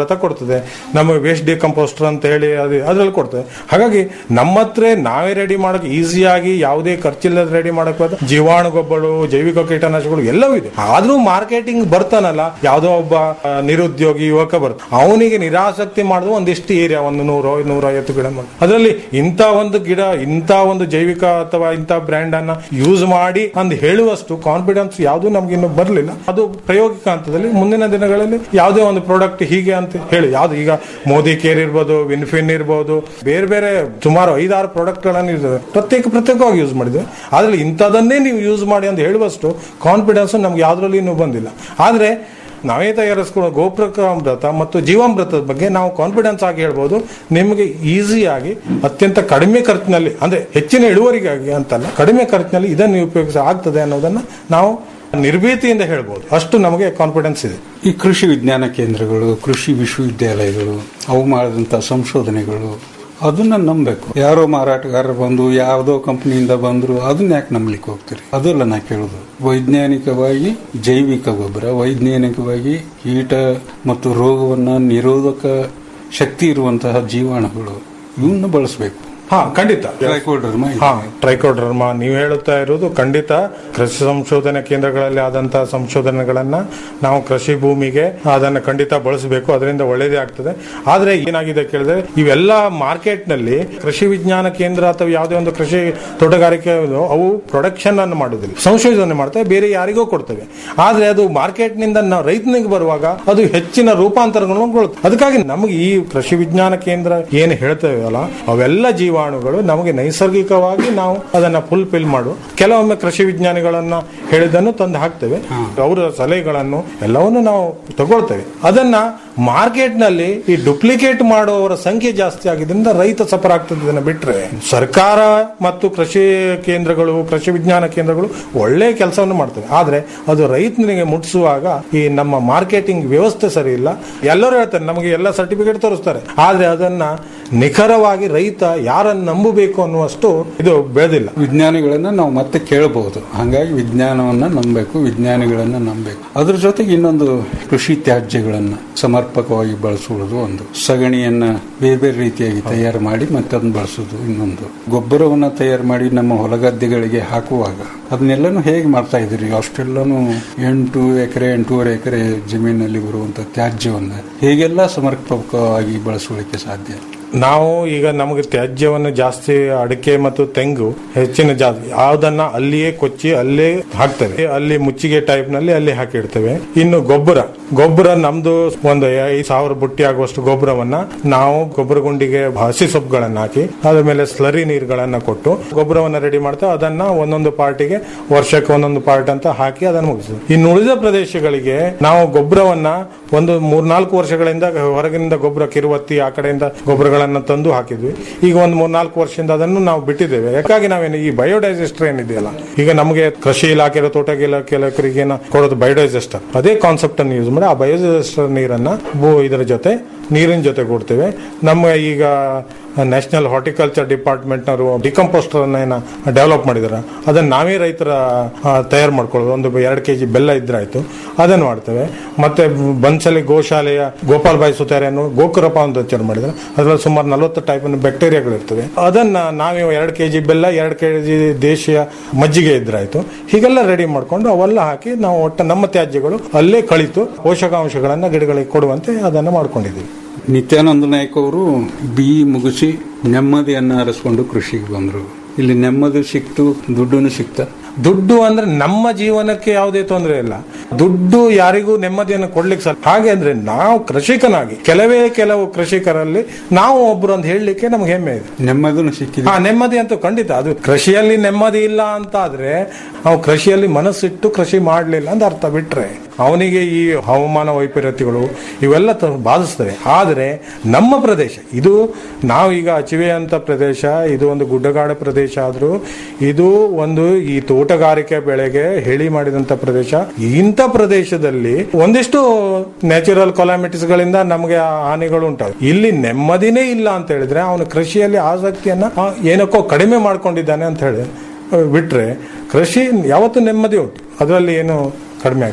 ಜೀವಾಮೃತ ಕೊಡ್ತದೆ ನಮಗೆ ವೇಸ್ಟ್ ಡಿಕಂಪೋಸ್ಟರ್ ಅಂತ ಹೇಳಿ ಅದು ಅದ್ರಲ್ಲಿ ಕೊಡ್ತದೆ ಹಾಗಾಗಿ ನಮ್ಮ ಹತ್ರ ನಾವೇ ರೆಡಿ ಮಾಡಕ್ ಈಸಿಯಾಗಿ ಯಾವುದೇ ಖರ್ಚಿಲ್ಲದ ರೆಡಿ ಮಾಡಕ್ ಹೋದ್ರೆ ಜೀವಾಣು ಗೊಬ್ಬರ ಜೈವಿಕ ಕೀಟನಾಶಕಗಳು ಎಲ್ಲವೂ ಇದೆ ಆದ್ರೂ ಮಾರ್ಕೆಟಿಂಗ್ ಬರ್ತಾನಲ್ಲ ಯಾವುದೋ ಒಬ್ಬ ಆ, ನಿರುದ್ಯೋಗಿ ಯುವಕ ಬರ್ತ ಅವನಿಗೆ ನಿರಾಸಕ್ತಿ ಮಾಡಿದ ಒಂದಿಷ್ಟು ಏರಿಯಾ ಒಂದು ನೂರು ನೂರ ಐವತ್ತು ಗಿಡ ಮಾಡಿ ಅದರಲ್ಲಿ ಇಂಥ ಒಂದು ಗಿಡ ಇಂಥ ಒಂದು ಜೈವಿಕ ಅಥವಾ ಇಂಥ ಬ್ರ್ಯಾಂಡ್ ಅನ್ನ ಯೂಸ್ ಮಾಡಿ ಅಂತ ಹೇಳುವಷ್ಟು ಕಾನ್ಫಿಡೆನ್ಸ್ ಯಾವುದು ನಮ್ಗೆ ಇನ್ನು ಬರಲಿಲ್ಲ ಅದು ಪ್ರಾಯೋಗಿಕ ಹಂತದಲ್ಲಿ ಮುಂದಿನ ದಿನಗಳಲ್ಲಿ ಯಾವುದೇ ಒಂದು ಪ್ರಾಡಕ್ಟ್ ಹೀಗೆ ಅಂತ ಹೇಳಿ ಯಾವ್ದು ಈಗ ಮೋದಿ ಕೇರ್ ಇರ್ಬೋದು ವಿನ್ಫಿನ್ ಇರ್ಬೋದು ಬೇರೆ ಬೇರೆ ಸುಮಾರು ಐದಾರು ಪ್ರಾಡಕ್ಟ್ ಗಳನ್ನು ಇರ್ತದೆ ಪ್ರತ್ಯೇಕ ಪ್ರತ್ಯೇಕವಾಗಿ ಯೂಸ್ ಮಾಡಿದ್ವಿ ಆದ್ರೆ ಇಂಥದನ್ನೇ ನೀವು ಯೂಸ್ ಮಾಡಿ ಅಂತ ಹೇಳುವಷ್ಟು ಕಾನ್ಫಿಡೆನ್ಸ್ ನಮ್ಗೆ ಯಾವ್ದ್ರಲ್ಲಿ ಇನ್ನೂ ಬಂದಿಲ್ಲ ಆದ್ರೆ ನಾವೇ ತಯಾರಿಸ್ಕೊಳ್ಳೋ ಗೋಪ್ರಕಾಮೃತ ಮತ್ತು ಜೀವಾಮೃತದ ಬಗ್ಗೆ ನಾವು ಕಾನ್ಫಿಡೆನ್ಸ್ ಆಗಿ ಹೇಳ್ಬೋದು ನಿಮಗೆ ಈಸಿಯಾಗಿ ಅತ್ಯಂತ ಕಡಿಮೆ ಖರ್ಚಿನಲ್ಲಿ ಅಂದ್ರೆ ಹೆಚ್ಚಿನ ಇಳುವರಿಗಾಗಿ ಅಂತಲ್ಲ ಕಡಿಮೆ ಖರ್ಚಿನಲ್ಲಿ ಇದನ್ನು ಉಪಯೋಗಿಸ ಆಗ್ತದೆ ಅನ್ನೋದನ್ನ ನಾವು ನಿರ್ಭೀತಿಯಿಂದ ಹೇಳ್ಬೋದು ಅಷ್ಟು ನಮಗೆ ಕಾನ್ಫಿಡೆನ್ಸ್ ಇದೆ ಈ ಕೃಷಿ ವಿಜ್ಞಾನ ಕೇಂದ್ರಗಳು ಕೃಷಿ ವಿಶ್ವವಿದ್ಯಾಲಯಗಳು ಅವು ಮಾಡಿದಂಥ ಸಂಶೋಧನೆಗಳು ಅದನ್ನ ನಂಬಬೇಕು ಯಾರೋ ಮಾರಾಟಗಾರರು ಬಂದು ಯಾವುದೋ ಕಂಪನಿಯಿಂದ ಬಂದ್ರು ಅದನ್ನ ಯಾಕೆ ನಂಬಲಿಕ್ಕೆ ಹೋಗ್ತೀರಿ ಅದಲ್ಲ ನಾ ಕೇಳುದು ವೈಜ್ಞಾನಿಕವಾಗಿ ಜೈವಿಕ ಗೊಬ್ಬರ ವೈಜ್ಞಾನಿಕವಾಗಿ ಕೀಟ ಮತ್ತು ರೋಗವನ್ನ ನಿರೋಧಕ ಶಕ್ತಿ ಇರುವಂತಹ ಜೀವಾಣುಗಳು ಇವನ್ನ ಬಳಸಬೇಕು ಹಾ ಖಂಡಿತ ಟ್ರೈಕೋಡರ್ಮ ಇದೆ. ಹಾ ಟ್ರೈಕೋಡ್ರರ್ಮ ನೀವು ಹೇಳುತ್ತಾ ಇರೋದು ಖಂಡಿತ ಕೃಷಿ ಸಂಶೋಧನಾ ಕೇಂದ್ರಗಳಲ್ಲಿ ಆದಂತಹ ಸಂಶೋಧನೆಗಳನ್ನ ನಾವು ಕೃಷಿ ಭೂಮಿಗೆ ಅದನ್ನ ಖಂಡಿತ ಬಳಸಬೇಕು ಅದರಿಂದ ಒಳ್ಳೇದೇ ಆಗ್ತದೆ ಆದ್ರೆ ಏನಾಗಿದೆ ಕೇಳಿದ್ರೆ ಇವೆಲ್ಲ ಮಾರ್ಕೆಟ್ ನಲ್ಲಿ ಕೃಷಿ ವಿಜ್ಞಾನ ಕೇಂದ್ರ ಅಥವಾ ಯಾವುದೇ ಒಂದು ಕೃಷಿ ತೋಟಗಾರಿಕೆ ಅವು ಪ್ರೊಡಕ್ಷನ್ ಅನ್ನು ಮಾಡುದಿಲ್ಲ ಸಂಶೋಧನೆ ಮಾಡ್ತವೆ ಬೇರೆ ಯಾರಿಗೋ ಕೊಡ್ತವೆ ಆದ್ರೆ ಅದು ಮಾರ್ಕೆಟ್ ನಿಂದ ನಾವು ರೈತನಿಗೆ ಬರುವಾಗ ಅದು ಹೆಚ್ಚಿನ ರೂಪಾಂತರಗಳನ್ನು ಗೊಳ್ಳುತ್ತೆ ಅದಕ್ಕಾಗಿ ನಮಗೆ ಈ ಕೃಷಿ ವಿಜ್ಞಾನ ಕೇಂದ್ರ ಏನು ಹೇಳ್ತೇವೆ ಅಲ್ಲ ಅವೆಲ್ಲ ಜೀವಾಣುಗಳು ನಮಗೆ ನೈಸರ್ಗಿಕವಾಗಿ ನಾವು ಅದನ್ನ ಫುಲ್ಫಿಲ್ ಮಾಡುವ ಕೆಲವೊಮ್ಮೆ ಕೃಷಿ ವಿಜ್ಞಾನಿಗಳನ್ನ ಹೇಳಿದ್ದನ್ನು ತಂದು ಹಾಕ್ತೇವೆ ಅವರ ಸಲಹೆಗಳನ್ನು ಎಲ್ಲವನ್ನು ನಾವು ತಗೊಳ್ತೇವೆ ಅದನ್ನ ಮಾರ್ಕೆಟ್ ನಲ್ಲಿ ಈ ಡುಪ್ಲಿಕೇಟ್ ಮಾಡುವವರ ಸಂಖ್ಯೆ ಜಾಸ್ತಿ ಆಗಿದ್ದರಿಂದ ರೈತ ಸಫರ್ ಆಗ್ತದೆ ಇದನ್ನ ಬಿಟ್ರೆ ಸರ್ಕಾರ ಮತ್ತು ಕೃಷಿ ಕೇಂದ್ರಗಳು ಕೃಷಿ ವಿಜ್ಞಾನ ಕೇಂದ್ರಗಳು ಒಳ್ಳೆ ಕೆಲಸವನ್ನು ಮಾಡ್ತವೆ ಆದ್ರೆ ಅದು ರೈತನಿಗೆ ಮುಟ್ಟಿಸುವಾಗ ಈ ನಮ್ಮ ಮಾರ್ಕೆಟಿಂಗ್ ವ್ಯವಸ್ಥೆ ಸರಿ ಇಲ್ಲ ಎಲ್ಲರೂ ಹೇಳ್ತಾರೆ ನಮಗೆ ಎಲ್ಲ ಸರ್ಟಿಫಿಕೇಟ್ ತೋರಿಸ್ತಾರೆ ಆದ್ರೆ ಅದನ್ನ ನಿಖರವಾಗಿ ರೈತ ಯಾರನ್ನು ನಂಬಬೇಕು ಅನ್ನುವಷ್ಟು ಇದು ಬೆಳೆದಿಲ್ಲ ವಿಜ್ಞಾನಿಗಳನ್ನ ನಾವು ಮತ್ತೆ ಕೇಳಬಹುದು ಹಾಗಾಗಿ ವಿಜ್ಞಾನವನ್ನ ನಂಬಬೇಕು ವಿಜ್ಞಾನಿಗಳನ್ನ ನಂಬಬೇಕು ಅದ್ರ ಜೊತೆಗೆ ಇನ್ನೊಂದು ಕೃಷಿ ತ್ಯಾಜ್ಯಗಳನ್ನ ಸಮರ್ಪಕವಾಗಿ ಬಳಸುವುದು ಒಂದು ಸಗಣಿಯನ್ನ ಬೇರೆ ಬೇರೆ ರೀತಿಯಾಗಿ ತಯಾರು ಮಾಡಿ ಮತ್ತೆ ಅದನ್ನ ಬಳಸುವುದು ಇನ್ನೊಂದು ಗೊಬ್ಬರವನ್ನ ತಯಾರು ಮಾಡಿ ನಮ್ಮ ಹೊಲಗದ್ದೆಗಳಿಗೆ ಹಾಕುವಾಗ ಅದನ್ನೆಲ್ಲನೂ ಹೇಗೆ ಮಾಡ್ತಾ ಇದ್ದೀರಿ ಅಷ್ಟೆಲ್ಲನೂ ಎಂಟು ಎಕರೆ ಎಂಟೂವರೆ ಎಕರೆ ಜಮೀನಲ್ಲಿ ಬರುವಂತ ತ್ಯಾಜ್ಯವನ್ನ ಹೇಗೆಲ್ಲ ಸಮರ್ಪಕವಾಗಿ ಬಳಸಲಿಕ್ಕೆ ಸಾಧ್ಯ ನಾವು ಈಗ ನಮಗೆ ತ್ಯಾಜ್ಯವನ್ನು ಜಾಸ್ತಿ ಅಡಿಕೆ ಮತ್ತು ತೆಂಗು ಹೆಚ್ಚಿನ ಜಾಸ್ತಿ ಯಾವ್ದನ್ನ ಅಲ್ಲಿಯೇ ಕೊಚ್ಚಿ ಅಲ್ಲೇ ಹಾಕ್ತೇವೆ ಅಲ್ಲಿ ಮುಚ್ಚಿಗೆ ಟೈಪ್ ನಲ್ಲಿ ಅಲ್ಲಿ ಹಾಕಿಡ್ತೇವೆ ಇನ್ನು ಗೊಬ್ಬರ ಗೊಬ್ಬರ ನಮ್ದು ಒಂದು ಐದು ಸಾವಿರ ಬುಟ್ಟಿ ಆಗುವಷ್ಟು ಗೊಬ್ಬರವನ್ನ ನಾವು ಗೊಬ್ಬರ ಗುಂಡಿಗೆ ಹಸಿ ಸೊಪ್ಪುಗಳನ್ನ ಹಾಕಿ ಅದ್ರ ಮೇಲೆ ಸ್ಲರಿ ನೀರುಗಳನ್ನ ಕೊಟ್ಟು ಗೊಬ್ಬರವನ್ನ ರೆಡಿ ಮಾಡ್ತೇವೆ ಅದನ್ನ ಒಂದೊಂದು ಪಾರ್ಟಿಗೆ ವರ್ಷಕ್ಕೆ ಒಂದೊಂದು ಪಾರ್ಟ್ ಅಂತ ಹಾಕಿ ಅದನ್ನು ಮುಗಿಸ್ತೇವೆ ಇನ್ನು ಉಳಿದ ಪ್ರದೇಶಗಳಿಗೆ ನಾವು ಗೊಬ್ಬರವನ್ನ ಒಂದು ಮೂರ್ನಾಲ್ಕು ವರ್ಷಗಳಿಂದ ಹೊರಗಿನಿಂದ ಗೊಬ್ಬರ ಕಿರುವತ್ತಿ ಆ ಕಡೆಯಿಂದ ಗೊಬ್ಬರಗಳನ್ನ ತಂದು ಹಾಕಿದ್ವಿ ಈಗ ಒಂದು ಮೂರ್ನಾಲ್ಕು ವರ್ಷದಿಂದ ಅದನ್ನು ನಾವು ಬಿಟ್ಟಿದ್ದೇವೆ ಯಾಕಾಗಿ ನಾವೇನು ಈ ಬಯೋಡೈಜೆಸ್ಟರ್ ಏನಿದೆಯಲ್ಲ ಈಗ ನಮಗೆ ಕೃಷಿ ಇಲಾಖೆ ತೋಟ ಇಲಾಖೆಗೆ ಕೊಡೋದು ಬಯೋಡೈಜೆಸ್ಟರ್ ಅದೇ ಕಾನ್ಸೆಪ್ಟ್ ಅನ್ನು ಯೂಸ್ ಮಾಡಿ ಆ ಬಯೋಡೈಜೆಸ್ಟರ್ ನೀರನ್ನ ಭೂ- ಇದರ ಜೊತೆ ನೀರಿನ ಜೊತೆ ಕೊಡ್ತೇವೆ ನಮ್ಮ ಈಗ ನ್ಯಾಷನಲ್ ಹಾರ್ಟಿಕಲ್ಚರ್ ಡಿಪಾರ್ಟ್ಮೆಂಟ್ನವರು ಡಿಕಂಪೋಸ್ಟರ್ ಅನ್ನ ಡೆವಲಪ್ ಮಾಡಿದಾರೆ ಅದನ್ನ ನಾವೇ ರೈತರ ತಯಾರು ಮಾಡ್ಕೊಳ್ಳೋದು ಒಂದು ಎರಡು ಕೆಜಿ ಬೆಲ್ಲ ಇದ್ರಾಯ್ತು ಅದನ್ನು ಮಾಡ್ತೇವೆ ಮತ್ತೆ ಬನ್ಸಲಿ ಗೋಶಾಲೆಯ ಗೋಪಾಲ್ ಬಾಯಿ ಸುತಾರೆ ಅನ್ನೋ ಗೋಕುರಪ ಅಂತ ವಿಚಾರ ಮಾಡಿದ್ದಾರೆ ಅದರಲ್ಲಿ ಸುಮಾರು ನಲವತ್ತು ಟೈಪ್ ಬ್ಯಾಕ್ಟೀರಿಯಾಗಳು ಇರ್ತವೆ ಅದನ್ನ ನಾವೇ ಎರಡು ಕೆಜಿ ಬೆಲ್ಲ ಎರಡು ಕೆಜಿ ದೇಶೀಯ ಮಜ್ಜಿಗೆ ಇದ್ರಾಯ್ತು ಹೀಗೆಲ್ಲ ರೆಡಿ ಮಾಡ್ಕೊಂಡು ಅವೆಲ್ಲ ಹಾಕಿ ನಾವು ಒಟ್ಟ ನಮ್ಮ ತ್ಯಾಜ್ಯಗಳು ಅಲ್ಲೇ ಕಳಿತು ಪೋಷಕಾಂಶಗಳನ್ನ ಗಿಡಗಳಿಗೆ ಕೊಡುವಂತೆ ಅದನ್ನು ಮಾಡ್ಕೊಂಡಿದ್ದೀವಿ ನಿತ್ಯಾನಂದ ನಾಯ್ಕ ಅವರು ಬಿ ಮುಗಿಸಿ ನೆಮ್ಮದಿಯನ್ನ ಅರಸ್ಕೊಂಡು ಕೃಷಿಗೆ ಬಂದ್ರು ಇಲ್ಲಿ ನೆಮ್ಮದಿ ಸಿಕ್ತು ದುಡ್ಡು ಸಿಕ್ತ ದುಡ್ಡು ಅಂದ್ರೆ ನಮ್ಮ ಜೀವನಕ್ಕೆ ಯಾವುದೇ ತೊಂದರೆ ಇಲ್ಲ ದುಡ್ಡು ಯಾರಿಗೂ ನೆಮ್ಮದಿಯನ್ನು ಕೊಡ್ಲಿಕ್ಕೆ ಸಾಧ್ಯ ಹಾಗೆ ಅಂದ್ರೆ ನಾವು ಕೃಷಿಕನಾಗಿ ಕೆಲವೇ ಕೆಲವು ಕೃಷಿಕರಲ್ಲಿ ನಾವು ಒಬ್ರು ಅಂತ ಹೇಳಲಿಕ್ಕೆ ನಮ್ಗೆ ಹೆಮ್ಮೆ ಇದೆ ನೆಮ್ಮದಿನೂ ಸಿಕ್ಕಿದೆ ಹಾ ನೆಮ್ಮದಿ ಅಂತೂ ಖಂಡಿತ ಅದು ಕೃಷಿಯಲ್ಲಿ ನೆಮ್ಮದಿ ಇಲ್ಲ ಅಂತ ಆದ್ರೆ ನಾವು ಕೃಷಿಯಲ್ಲಿ ಮನಸ್ಸಿಟ್ಟು ಕೃಷಿ ಮಾಡಲಿಲ್ಲ ಅಂತ ಅರ್ಥ ಬಿಟ್ರೆ ಅವನಿಗೆ ಈ ಹವಾಮಾನ ವೈಪರೀತ್ಯಗಳು ಇವೆಲ್ಲ ತ- ಬಾಧಿಸ್ತವೆ ಆದರೆ ನಮ್ಮ ಪ್ರದೇಶ ಇದು ನಾವು ಈಗ ಅಚಿವೆ ಅಂತ ಪ್ರದೇಶ ಇದು ಒಂದು ಗುಡ್ಡಗಾಡು ಪ್ರದೇಶ ಆದ್ರೂ ಇದು ಒಂದು ಈ ತೋಟಗಾರಿಕೆ ಬೆಳೆಗೆ ಹೇಳಿ ಮಾಡಿದಂತ ಪ್ರದೇಶ ಇಂಥ ಪ್ರದೇಶದಲ್ಲಿ ಒಂದಿಷ್ಟು ನ್ಯಾಚುರಲ್ ಕೊಲಾಮಿಟೀಸ್ ಗಳಿಂದ ನಮಗೆ ಆ ಹಾನಿಗಳು ಉಂಟಾಗ ಇಲ್ಲಿ ನೆಮ್ಮದಿನೇ ಇಲ್ಲ ಅಂತ ಹೇಳಿದ್ರೆ ಅವನು ಕೃಷಿಯಲ್ಲಿ ಆಸಕ್ತಿಯನ್ನ ಆ, ಏನಕ್ಕೋ ಕಡಿಮೆ ಮಾಡ್ಕೊಂಡಿದ್ದಾನೆ ಅಂತ ಹೇಳಿ ಆ, ಬಿಟ್ರೆ ಕೃಷಿ ಯಾವತ್ತೂ ನೆಮ್ಮದಿ ಉಂಟು ಅದರಲ್ಲಿ ಏನು ಕಡಿಮೆ ಆಗಿಲ್ಲ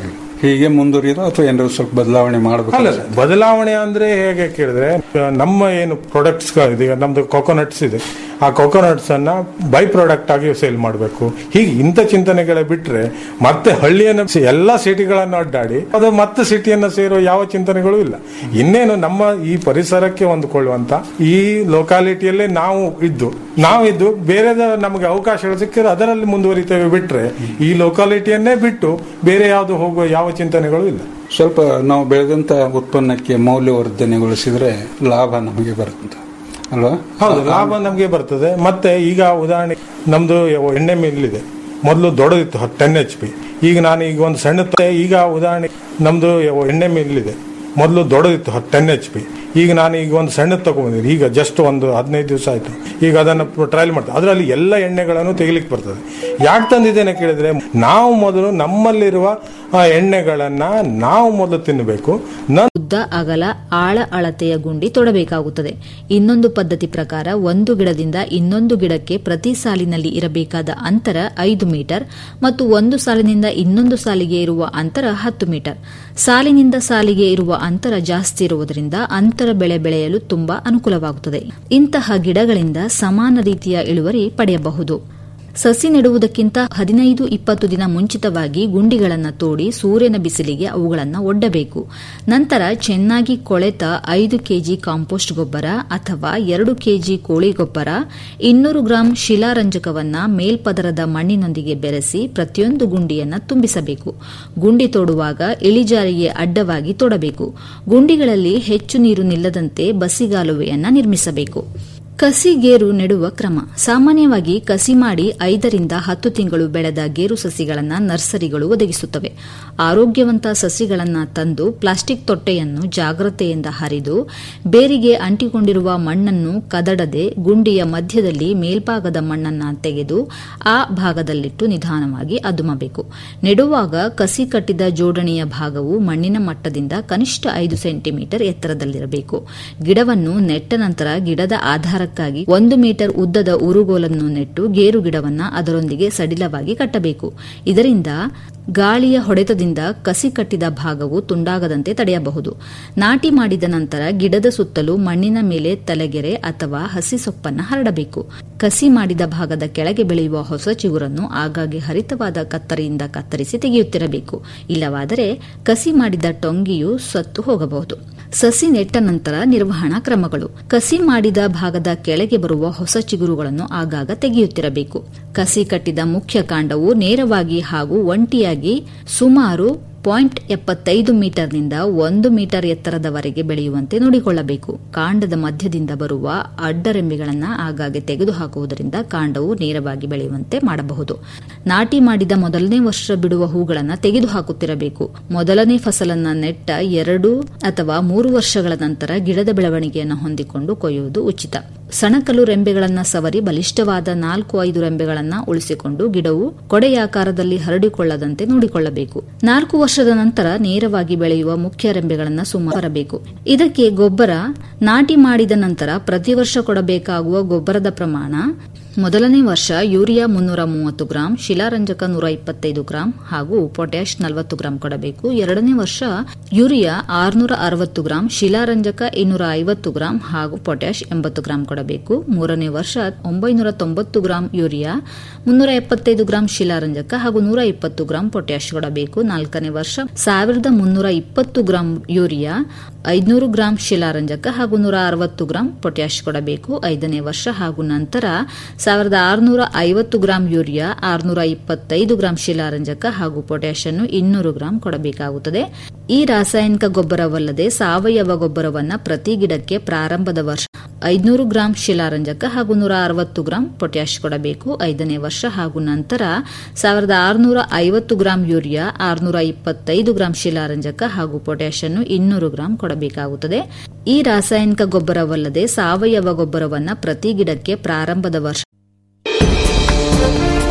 ಹೀಗೆ ಮುಂದುವರಿಯೋದು ಅಥವಾ ಏನಾದ್ರು ಸ್ವಲ್ಪ ಬದಲಾವಣೆ ಮಾಡಬೇಕು ಅಲ್ಲ ಬದಲಾವಣೆ ಅಂದ್ರೆ ಹೇಗೆ ಕೇಳಿದ್ರೆ ಆ, ನಮ್ಮ ಏನು ಪ್ರಾಡಕ್ಟ್ಸ್ ಈಗ ನಮ್ದು ಕೊಕೊನಟ್ಸ್ ಇದೆ ಆ ಕೊಕೊನಟ್ಸ್ ಅನ್ನ ಬೈ ಪ್ರಾಡಕ್ಟ್ ಆಗಿ ಸೇಲ್ ಮಾಡಬೇಕು ಹೀಗೆ ಇಂಥ ಚಿಂತನೆಗಳೇ ಬಿಟ್ರೆ ಮತ್ತೆ ಹಳ್ಳಿಯನ್ನ ಸ- ಎಲ್ಲಾ ಸಿಟಿಗಳನ್ನು ಅಡ್ಡಾಡಿ ಅದು ಮತ್ತೆ ಸಿಟಿಯನ್ನ ಸೇರೋ ಯಾವ ಚಿಂತನೆಗಳು ಇಲ್ಲ ಇನ್ನೇನು ನಮ್ಮ ಈ ಪರಿಸರಕ್ಕೆ ಹೊಂದಿಕೊಳ್ಳುವಂತ ಈ ಲೊಕಾಲಿಟಿಯಲ್ಲೇ ನಾವು ಇದ್ದು ನಾವು ಇದ್ದು ಬೇರೆ ನಮಗೆ ಅವಕಾಶಗಳು ಸಿಕ್ಕಿದ್ರೆ ಅದರಲ್ಲಿ ಮುಂದುವರಿತೇವೆ ಬಿಟ್ರೆ ಈ ಲೊಕಾಲಿಟಿಯನ್ನೇ ಬಿಟ್ಟು ಬೇರೆ ಯಾವುದು ಹೋಗುವ ಯಾವ ಚಿಂತನೆಗಳು ಇಲ್ಲ ಸ್ವಲ್ಪ ನಾವು ಬೆಳೆದಂತ ಉತ್ಪನ್ನಕ್ಕೆ ಮೌಲ್ಯವರ್ಧನೆಗೊಳಿಸಿದ್ರೆ ಲಾಭ ನಮಗೆ ಬರುತ್ತೆ ಅಲ್ವಾ ಹೌದು ಲಾಭ ನಮಗೆ ಬರ್ತದೆ ಮತ್ತೆ ಈಗ ಉದಾಹರಣೆ ನಮ್ದು ಎಣ್ಣೆ ಮಿಲ್ ಇದೆ ಮೊದಲು ದೊಡ್ಡದಿತ್ತು ಟೆನ್ ಎಚ್ ಪಿ ಈಗ ನಾನು ಈಗ ಒಂದು ಸಣ್ಣ ತ- ಈಗ ಉದಾಹರಣೆ ನಮ್ದು ಎಣ್ಣೆ ಮಿಲ್ ಇದೆ ಮೊದಲು ದೊಡ್ಡದಿತ್ತು ಟೆನ್ ಎಚ್ ಪಿ ಈಗ ನಾನು ಈಗ ಒಂದು ಸಣ್ಣದು ತಗೊಂಡಿದ್ದೀನಿ ಈಗ ಜಸ್ಟ್ ಒಂದು ಹದಿನೈದು ದಿವಸ ಆಯ್ತು ಈಗ ಅದನ್ನು ಟ್ರಯಲ್ ಮಾಡ್ತಾರೆ ಅದರಲ್ಲಿ ಎಲ್ಲ ಎಣ್ಣೆಗಳನ್ನು ತೆಗಿಲಿಕ್ಕೆ ಬರ್ತದೆ ಯಾಕೆ ತಂದಿದ್ದೇನೆ ಕೇಳಿದ್ರೆ ನಾವು ಮೊದಲು ನಮ್ಮಲ್ಲಿರುವ ಆ ಎಣ್ಣೆಗಳನ್ನ ನಾವು ಮೊದಲು ತಿನ್ನಬೇಕು ನಂತರ ಉದ್ದ ಅಗಲ ಆಳ ಅಳತೆಯ ಗುಂಡಿ ತೊಡಬೇಕಾಗುತ್ತದೆ ಇನ್ನೊಂದು ಪದ್ಧತಿ ಪ್ರಕಾರ ಒಂದು ಗಿಡದಿಂದ ಇನ್ನೊಂದು ಗಿಡಕ್ಕೆ ಪ್ರತಿ ಸಾಲಿನಲ್ಲಿ ಇರಬೇಕಾದ ಅಂತರ ಐದು ಮೀಟರ್ ಮತ್ತು ಒಂದು ಸಾಲಿನಿಂದ ಇನ್ನೊಂದು ಸಾಲಿಗೆ ಇರುವ ಅಂತರ ಹತ್ತು ಮೀಟರ್ ಸಾಲಿನಿಂದ ಸಾಲಿಗೆ ಇರುವ ಅಂತರ ಜಾಸ್ತಿ ಇರುವುದರಿಂದ ಅಂತರ ಬೆಳೆ ಬೆಳೆಯಲು ತುಂಬಾ ಅನುಕೂಲವಾಗುತ್ತದೆ ಇಂತಹ ಗಿಡಗಳಿಂದ ಸಮಾನ ರೀತಿಯ ಇಳುವರಿ ಪಡೆಯಬಹುದು ಸಸಿ ನೆಡುವುದಕ್ಕಿಂತ ಹದಿನೈದು ಇಪ್ಪತ್ತು ದಿನ ಮುಂಚಿತವಾಗಿ ಗುಂಡಿಗಳನ್ನು ತೋಡಿ ಸೂರ್ಯನ ಬಿಸಿಲಿಗೆ ಅವುಗಳನ್ನು ಒಡ್ಡಬೇಕು ನಂತರ ಚೆನ್ನಾಗಿ ಕೊಳೆತ ಐದು ಕೆಜಿ ಕಾಂಪೋಸ್ಟ್ ಗೊಬ್ಬರ ಅಥವಾ ಎರಡು ಕೆಜಿ ಕೋಳಿ ಗೊಬ್ಬರ ಇನ್ನೂರು ಗ್ರಾಂ ಶಿಲಾರಂಜಕವನ್ನ ಮೇಲ್ಪದರದ ಮಣ್ಣಿನೊಂದಿಗೆ ಬೆರೆಸಿ ಪ್ರತಿಯೊಂದು ಗುಂಡಿಯನ್ನು ತುಂಬಿಸಬೇಕು ಗುಂಡಿ ತೋಡುವಾಗ ಇಳಿಜಾರಿಗೆ ಅಡ್ಡವಾಗಿ ತೋಡಬೇಕು ಗುಂಡಿಗಳಲ್ಲಿ ಹೆಚ್ಚು ನೀರು ನಿಲ್ಲದಂತೆ ಬಸಿಗಾಲುವೆಯನ್ನ ನಿರ್ಮಿಸಬೇಕು ಕಸಿ ಗೇರು ನೆಡುವ ಕ್ರಮ ಸಾಮಾನ್ಯವಾಗಿ ಕಸಿ ಮಾಡಿ ಐದರಿಂದ ಹತ್ತು ತಿಂಗಳು ಬೆಳೆದ ಗೇರು ಸಸಿಗಳನ್ನು ನರ್ಸರಿಗಳು ಒದಗಿಸುತ್ತವೆ ಆರೋಗ್ಯವಂತ ಸಸಿಗಳನ್ನು ತಂದು ಪ್ಲಾಸ್ಟಿಕ್ ತೊಟ್ಟೆಯನ್ನು ಜಾಗ್ರತೆಯಿಂದ ಹರಿದು ಬೇರಿಗೆ ಅಂಟಿಕೊಂಡಿರುವ ಮಣ್ಣನ್ನು ಕದಡದೆ ಗುಂಡಿಯ ಮಧ್ಯದಲ್ಲಿ ಮೇಲ್ಭಾಗದ ಮಣ್ಣನ್ನು ತೆಗೆದು ಆ ಭಾಗದಲ್ಲಿಟ್ಟು ನಿಧಾನವಾಗಿ ಅದುಮಬೇಕು ನೆಡುವಾಗ ಕಸಿ ಕಟ್ಟಿದ ಜೋಡಣೆಯ ಭಾಗವು ಮಣ್ಣಿನ ಮಟ್ಟದಿಂದ ಕನಿಷ್ಠ ಐದು ಸೆಂಟಿಮೀಟರ್ ಎತ್ತರದಲ್ಲಿರಬೇಕು ಗಿಡವನ್ನು ನೆಟ್ಟ ನಂತರ ಗಿಡದ ಆಧಾರಕ್ಕಾಗಿ ಒಂದು ಮೀಟರ್ ಉದ್ದದ ಉರುಗೋಲನ್ನು ನೆಟ್ಟು ಗೇರು ಗಿಡವನ್ನ ಅದರೊಂದಿಗೆ ಸಡಿಲವಾಗಿ ಕಟ್ಟಬೇಕು ಇದರಿಂದ ಗಾಳಿಯ ಹೊಡೆತದಿಂದ ಕಸಿ ಕಟ್ಟಿದ ಭಾಗವು ತುಂಡಾಗದಂತೆ ತಡೆಯಬಹುದು ನಾಟಿ ಮಾಡಿದ ನಂತರ ಗಿಡದ ಸುತ್ತಲೂ ಮಣ್ಣಿನ ಮೇಲೆ ತಲೆಗೆರೆ ಅಥವಾ ಹಸಿ ಸೊಪ್ಪನ್ನು ಹರಡಬೇಕು ಕಸಿ ಮಾಡಿದ ಭಾಗದ ಕೆಳಗೆ ಬೆಳೆಯುವ ಹೊಸ ಚಿಗುರನ್ನು ಆಗಾಗ್ಗೆ ಹರಿತವಾದ ಕತ್ತರಿಯಿಂದ ಕತ್ತರಿಸಿ ತೆಗೆಯುತ್ತಿರಬೇಕು ಇಲ್ಲವಾದರೆ ಕಸಿ ಮಾಡಿದ ಟೊಂಗಿಯು ಸತ್ತು ಹೋಗಬಹುದು ಸಸಿ ನೆಟ್ಟ ನಂತರ ನಿರ್ವಹಣಾ ಕ್ರಮಗಳು ಕಸಿ ಮಾಡಿದ ಭಾಗದ ಕೆಳಗೆ ಬರುವ ಹೊಸ ಚಿಗುರುಗಳನ್ನು ಆಗಾಗ ತೆಗೆಯುತ್ತಿರಬೇಕು ಕಸಿ ಕಟ್ಟಿದ ಮುಖ್ಯ ಕಾಂಡವು ನೇರವಾಗಿ ಹಾಗೂ ಒಂಟಿಯಾಗಿ ಸುಮಾರು ಪಾಯಿಂಟ್ ಎಪ್ಪತ್ತೈದು ಮೀಟರ್ನಿಂದ ಒಂದು ಮೀಟರ್ ಎತ್ತರದವರೆಗೆ ಬೆಳೆಯುವಂತೆ ನೋಡಿಕೊಳ್ಳಬೇಕು ಕಾಂಡದ ಮಧ್ಯದಿಂದ ಬರುವ ಅಡ್ಡರೆಂಬೆಗಳನ್ನು ಆಗಾಗ್ಗೆ ತೆಗೆದುಹಾಕುವುದರಿಂದ ಕಾಂಡವು ನೇರವಾಗಿ ಬೆಳೆಯುವಂತೆ ಮಾಡಬಹುದು ನಾಟಿ ಮಾಡಿದ ಮೊದಲನೇ ವರ್ಷ ಬಿಡುವ ಹೂಗಳನ್ನು ತೆಗೆದುಹಾಕುತ್ತಿರಬೇಕು ಮೊದಲನೇ ಫಸಲನ್ನ ನೆಟ್ಟ ಎರಡು ಅಥವಾ ಮೂರು ವರ್ಷಗಳ ನಂತರ ಗಿಡದ ಬೆಳವಣಿಗೆಯನ್ನು ಹೊಂದಿಕೊಂಡು ಕೊಯ್ಯುವುದು ಉಚಿತ ಸಣಕಲು ರೆಂಬೆಗಳನ್ನು ಸವರಿ ಬಲಿಷ್ಠವಾದ ನಾಲ್ಕು ಐದು ರೆಂಬೆಗಳನ್ನು ಉಳಿಸಿಕೊಂಡು ಗಿಡವು ಕೊಡೆಯಾಕಾರದಲ್ಲಿ ಹರಡಿಕೊಳ್ಳದಂತೆ ನೋಡಿಕೊಳ್ಳಬೇಕು ನಾಲ್ಕು ವರ್ಷದ ನಂತರ ನೇರವಾಗಿ ಬೆಳೆಯುವ ಮುಖ್ಯ ರೆಂಬೆಗಳನ್ನು ಸುಮ್ಮ ಬರಬೇಕು ಇದಕ್ಕೆ ಗೊಬ್ಬರ ನಾಟಿ ಮಾಡಿದ ನಂತರ ಪ್ರತಿ ವರ್ಷ ಕೊಡಬೇಕಾಗುವ ಗೊಬ್ಬರದ ಪ್ರಮಾಣ ಮೊದಲನೇ ವರ್ಷ ಯೂರಿಯಾ ಮುನ್ನೂರ ಮೂವತ್ತು ಗ್ರಾಂ ಶಿಲಾರಂಜಕ ನೂರ ಇಪ್ಪತ್ತೈದು ಗ್ರಾಂ ಹಾಗೂ ಪೊಟ್ಯಾಶ್ ನಲವತ್ತು ಗ್ರಾಂ ಕೊಡಬೇಕು ಎರಡನೇ ವರ್ಷ ಯೂರಿಯಾ ಆರುನೂರ ಅರವತ್ತು ಗ್ರಾಂ ಶಿಲಾರಂಜಕ ಇನ್ನೂರ ಐವತ್ತು ಗ್ರಾಂ ಹಾಗೂ ಪೊಟ್ಯಾಶ್ ಎಂಬತ್ತು ಗ್ರಾಂ ಕೊಡಬೇಕು ಮೂರನೇ ವರ್ಷ ಒಂಬೈನೂರ ತೊಂಬತ್ತು ಗ್ರಾಂ ಯೂರಿಯಾ ಮುನ್ನೂರ ಎಪ್ಪತ್ತೈದು ಗ್ರಾಂ ಶಿಲಾರಂಜಕ ಹಾಗೂ ನೂರ ಇಪ್ಪತ್ತು ಗ್ರಾಂ ಪೊಟ್ಯಾಶ್ ಕೊಡಬೇಕು ನಾಲ್ಕನೇ ವರ್ಷ ಸಾವಿರದ ಮುನ್ನೂರ ಇಪ್ಪತ್ತು ಗ್ರಾಂ ಯೂರಿಯಾ ಐದುನೂರು ಗ್ರಾಂ ಶಿಲಾರಂಜಕ ಹಾಗೂ ನೂರ ಅರವತ್ತು ಗ್ರಾಂ ಪೊಟ್ಯಾಶ್ ಕೊಡಬೇಕು ಐದನೇ ವರ್ಷ ಹಾಗೂ ನಂತರ ಸಾವಿರದ ಆರುನೂರ ಐವತ್ತು ಗ್ರಾಂ ಯೂರಿಯಾ ಆರುನೂರ ಇಪ್ಪತ್ತೈದು ಗ್ರಾಂ ಶಿಲಾರಂಜಕ ಹಾಗೂ ಪೊಟ್ಯಾಶ್ ಅನ್ನು ಇನ್ನೂರು ಗ್ರಾಂ ಕೊಡಬೇಕಾಗುತ್ತದೆ ಈ ರಾಸಾಯನಿಕ ಗೊಬ್ಬರವಲ್ಲದೆ ಸಾವಯವ ಗೊಬ್ಬರವನ್ನ ಪ್ರತಿ ಗಿಡಕ್ಕೆ ಪ್ರಾರಂಭದ ವರ್ಷ ಐದುನೂರು ಗ್ರಾಂ ಶಿಲಾರಂಜಕ ಹಾಗೂ ನೂರ ಅರವತ್ತು ಗ್ರಾಂ ಪೊಟ್ಯಾಶ್ ಕೊಡಬೇಕು ಐದನೇ ವರ್ಷ ಹಾಗೂ ನಂತರ ಸಾವಿರದ ಆರುನೂರ ಐವತ್ತು ಗ್ರಾಂ ಯೂರಿಯಾ ಆರುನೂರ ಇಪ್ಪತ್ತೈದು ಗ್ರಾಂ ಶಿಲಾರಂಜಕ ಹಾಗೂ ಪೊಟ್ಯಾಶ್ ಅನ್ನು ಇನ್ನೂರು ಗ್ರಾಂ ಕೊಡಬೇಕಾಗುತ್ತದೆ ಈ ರಾಸಾಯನಿಕ ಗೊಬ್ಬರವಲ್ಲದೆ ಸಾವಯವ ಗೊಬ್ಬರವನ್ನ ಪ್ರತಿ ಗಿಡಕ್ಕೆ ಪ್ರಾರಂಭದ ವರ್ಷ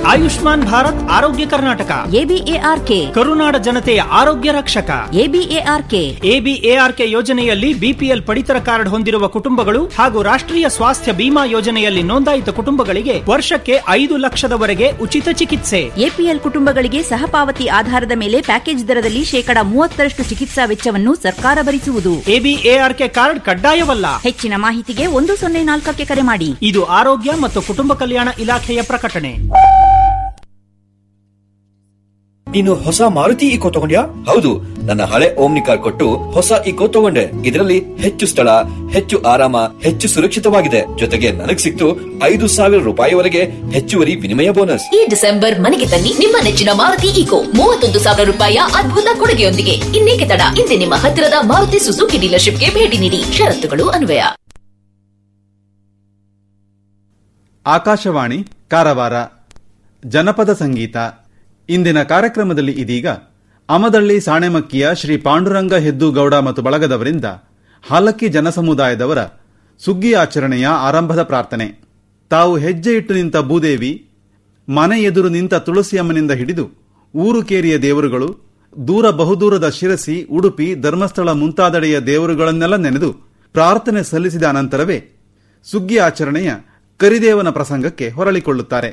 ಆಯುಷ್ಮಾನ್ ಭಾರತ್ ಆರೋಗ್ಯ ಕರ್ನಾಟಕ ಎಬಿಎಆರ್ಕೆ ಕರುನಾಡ ಜನತೆಯ ಆರೋಗ್ಯ ರಕ್ಷಕ ಎಬಿಎಆರ್ಕೆ ಎಬಿಎಆರ್ಕೆ ಯೋಜನೆಯಲ್ಲಿ ಬಿಪಿಎಲ್ ಪಡಿತರ ಕಾರ್ಡ್ ಹೊಂದಿರುವ ಕುಟುಂಬಗಳು ಹಾಗೂ ರಾಷ್ಟ್ರೀಯ ಸ್ವಾಸ್ಥ್ಯ ಬಿಮಾ ಯೋಜನೆಯಲ್ಲಿ ನೋಂದಾಯಿತ ಕುಟುಂಬಗಳಿಗೆ ವರ್ಷಕ್ಕೆ ಐದು ಲಕ್ಷದವರೆಗೆ ಉಚಿತ ಚಿಕಿತ್ಸೆ ಎಪಿಎಲ್ ಕುಟುಂಬಗಳಿಗೆ ಸಹಪಾವತಿ ಆಧಾರದ ಮೇಲೆ ಪ್ಯಾಕೇಜ್ ದರದಲ್ಲಿ ಶೇಕಡ ಮೂವತ್ತರಷ್ಟು ಚಿಕಿತ್ಸಾ ವೆಚ್ಚವನ್ನು ಸರ್ಕಾರ ಭರಿಸುವುದು ಎಬಿಎಆರ್ಕೆ ಕಾರ್ಡ್ ಕಡ್ಡಾಯವಲ್ಲ ಹೆಚ್ಚಿನ ಮಾಹಿತಿಗೆ ಒಂದು ಸೊನ್ನೆ ನಾಲ್ಕಕ್ಕೆ ಕರೆ ಮಾಡಿ ಇದು ಆರೋಗ್ಯ ಮತ್ತು ಕುಟುಂಬ ಕಲ್ಯಾಣ ಇಲಾಖೆಯ ಪ್ರಕಟಣೆ ನೀನು ಹೊಸ ಮಾರುತಿ ಇಕೋ ತಗೊಂಡ್ಯಾ ಹೌದು ನನ್ನ ಹಳೆ ಓಮ್ನಿ ಕಾರ್ ಕೊಟ್ಟು ಹೊಸ ಇಕೋ ತಗೊಂಡೆ ಇದರಲ್ಲಿ ಹೆಚ್ಚು ಸ್ಥಳ ಹೆಚ್ಚು ಆರಾಮ ಹೆಚ್ಚು ಸುರಕ್ಷಿತವಾಗಿದೆ ಜೊತೆಗೆ ನನಗ್ ಸಿಕ್ತು ಐದು ಸಾವಿರ ರೂಪಾಯಿವರೆಗೆ ಹೆಚ್ಚುವರಿ ವಿನಿಮಯ ಬೋನಸ್ ಈ ಡಿಸೆಂಬರ್ ಮನೆಗೆ ತನ್ನಿ ನಿಮ್ಮ ನೆಚ್ಚಿನ ಮಾರುತಿ ಈಕೋ ಮೂವತ್ತೊಂದು ಸಾವಿರ ರೂಪಾಯಿಯ ಅದ್ಭುತ ಕೊಡುಗೆಯೊಂದಿಗೆ ಇನ್ನೇಕೆ ತಡ ಇಂದೇ ನಿಮ್ಮ ಹತ್ತಿರದ ಮಾರುತಿ ಸುಜುಕಿ ಡೀಲರ್ಶಿಪ್ಗೆ ಭೇಟಿ ನೀಡಿ ಷರತ್ತುಗಳು ಅನ್ವಯ ಆಕಾಶವಾಣಿ ಕಾರವಾರ ಜನಪದ ಸಂಗೀತ ಇಂದಿನ ಕಾರ್ಯಕ್ರಮದಲ್ಲಿ ಇದೀಗ ಅಮದಳ್ಳಿ ಸಾಣೆಮಕ್ಕಿಯ ಶ್ರೀ ಪಾಂಡುರಂಗ ಹೆದ್ದುಗೌಡ ಮತ್ತು ಬಳಗದವರಿಂದ ಹಾಲಕ್ಕಿ ಜನಸಮುದಾಯದವರ ಸುಗ್ಗಿ ಆಚರಣೆಯ ಆರಂಭದ ಪ್ರಾರ್ಥನೆ ತಾವು ಹೆಜ್ಜೆ ಇಟ್ಟು ನಿಂತ ಭೂದೇವಿ ಮನೆ ಎದುರು ನಿಂತ ತುಳಸಿಯಮ್ಮನಿಂದ ಹಿಡಿದು ಊರು ಕೇರಿಯ ದೇವರುಗಳು ದೂರ ಬಹುದೂರದ ಶಿರಸಿ ಉಡುಪಿ ಧರ್ಮಸ್ಥಳ ಮುಂತಾದೆಡೆಯ ದೇವರುಗಳನ್ನೆಲ್ಲ ನೆನೆದು ಪ್ರಾರ್ಥನೆ ಸಲ್ಲಿಸಿದ ಅನಂತರವೇ ಸುಗ್ಗಿ ಆಚರಣೆಯ ಕರಿದೇವನ ಪ್ರಸಂಗಕ್ಕೆ ಹೊರಳಿಕೊಳ್ಳುತ್ತಾರೆ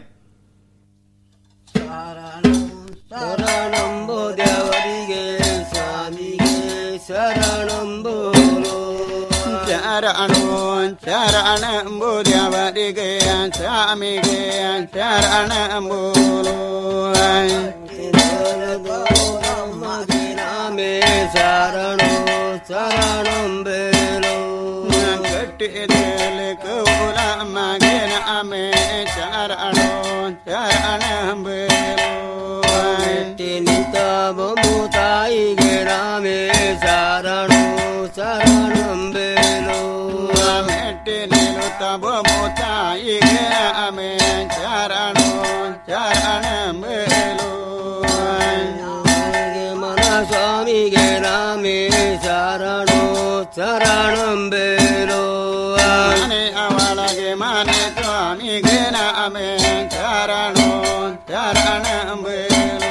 ಶರಣಂಬೋ ದೇವರಿಗೆ ಸ್ವಾಮಿಗೆ ಶರಣಂಬೋಲೋ ಶರಣೋ ಶರಣಂಬೋ ದೇವರಿಗೆ ಸ್ವಾಮಿಗೆ ಶರಣಂಬೋಲೋ ನಾಮೇ ಶರಣೋ ಶರಣಂಬೇಲೋ ಕಟ್ಟಿದೇಲೆ ಕೌಲ ಮಗೆ ನಾಮೇ ಶರಣೋ ಶರಣಂಬೇಲೋ ನಿಂತ ಬೊಮ್ಮು ತಾಯಿಗೆ ರಾಮೇ ಶರಣು ಶರಣಂಬೇಲು ಮೆಟ್ಟಿ ನಿಲ್ಲುತ್ತ ಬೊಮ್ಮು ತಾಯಿಗೆ ರಾಮೇ ಶರಣು ಶರಣಂಬೇಲು ಮನ ಸ್ವಾಮಿಗೆ ರಾಮೇ ಶರಣು ಶರಣಂಬೇಲು ಮನೆ ಅವಳಗೆ ಮನೆ ಸ್ವಾಮಿಗೆ ರಾಮೇ ಶರಣು ಶರಣಂಬೇಲು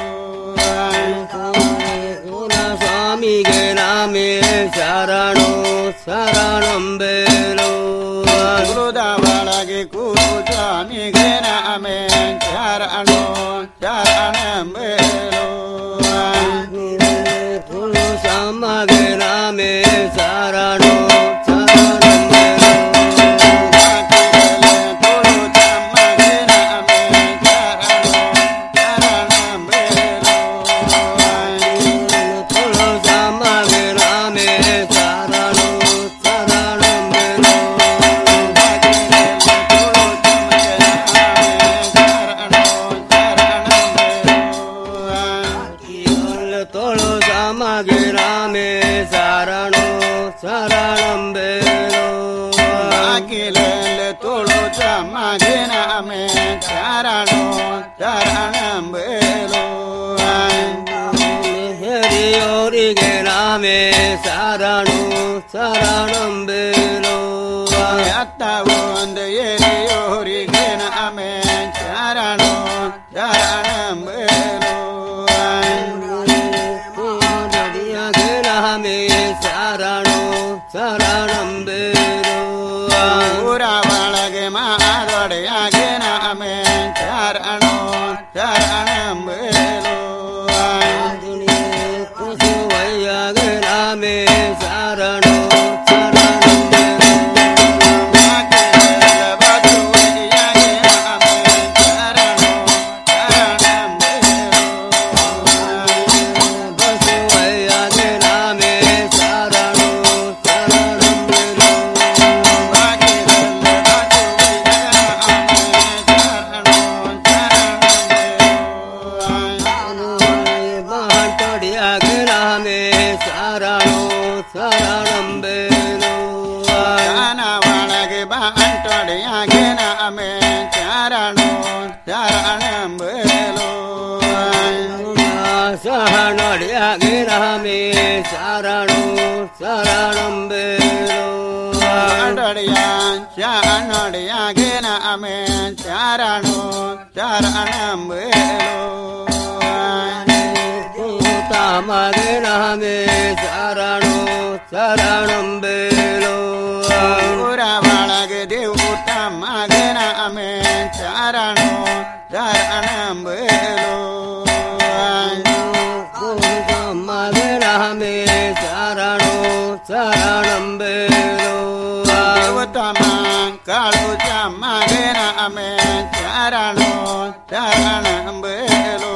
ಸ್ವಾಮಿಗೆ ನಾಮೇ ಶರಣು ಶರಣಂಬೇಲು ಗುರುದವಳಗೆ ಕೂರು ಸ್ವಾಮಿಗೆ ನಾಮೇ ಶರಣು ಶರಣಂಬೇಲು ಗುರು ಸಮಗೆ ನಾಮೇ ಶರಣು ತೋಳು ಸಮಗೆ ರಾಮೇ ಶರಣು ಶರಣಂಬೇಲು ಅಖಿಲಲ್ಲಿ ತೋಳು ಸಮಗೆ ರಾಮೇ ಶರಣು ಶರಣಂಬೇಲು ಹರಿಯೋರಿಗೆ ರಾಮೇ ಶರಣು ಶರಣಂಬೇಲು ಅತ್ತ ಒಂದು ಎರಿಯೋರಿಗೆ ರಾಮೇ ಶರಣು ಶರಣಂಬೇಲು ನದಿಯಾಗೆ ಶರಣು ಶರಣಂಬೇರು ಊರ ಒಳಗೆ ಮಾದೊಡೆಯಾಗೆ ನಾಮೇ ಶರಣು ಶರಣಂಬೇರು ಕುಸುವಯ್ಯಾಗೆ ನಾಮೇ ಶರಣು ಶರಣಂಬೇನು ಒಳಗೆ ಬಾಂಟೊಡೆಯಾಗೆ ನಾಮೇ ಶರಣು ಶರಣಂಬೇಲು ಸಹನೊಡೆಯಾಗೆ ನಾಮೇ ಶರಣು ಶರಣಂಬೇಲು ಶರಣೊಡಿಯಾಗಿನ ಅಮೆ ಶರಣು ಶರಣಂಬೇಲು ಮಗನ ಅಮೆ ಶರಣು ಶರಣಂಬೇಲು ಊರ ಒಳಗೆ ದೇವೂತ ಮಗನ ಅಮೆ ಶರಣು ಶರಣಂಬೇಲು ಮಗನ ಅಮೆ ಶರಣು ಶರಣಂಬೇಲು ದೇವತಮ ಕಾಳು ಮಗನ ಅಮೆ ಶರಣು ಶರಣಂಬೇಲು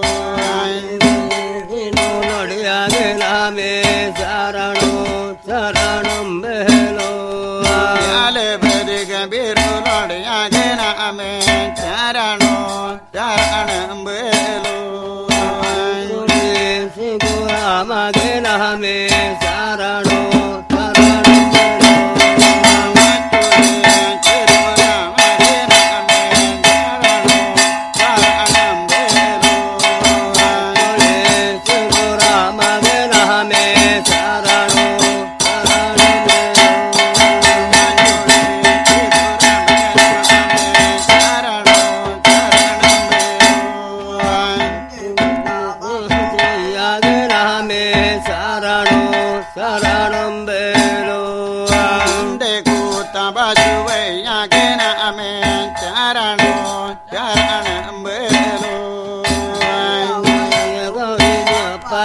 ನಡಿಯಾಗಿಲಾಮೆ ಶರಣು ಶರಣಂಬೇಲು ಯಾಲೆ ಬೆರಿಗ ಬೀರು ನಡಿಯಾಗಿನ ಅಮೆ ಶರಣು ಶರಣಂಬೇಲು ಸಿಗುವ ಮಗನ ಅಮೆ ಶರಣು ಶರಣು ಶರಣಂಬೇಲು ಅಂದೆ ಕೂತ ಬಜುವಯ್ಯಗೆನ ಅಮೆ ಶರಣು ಶರಣ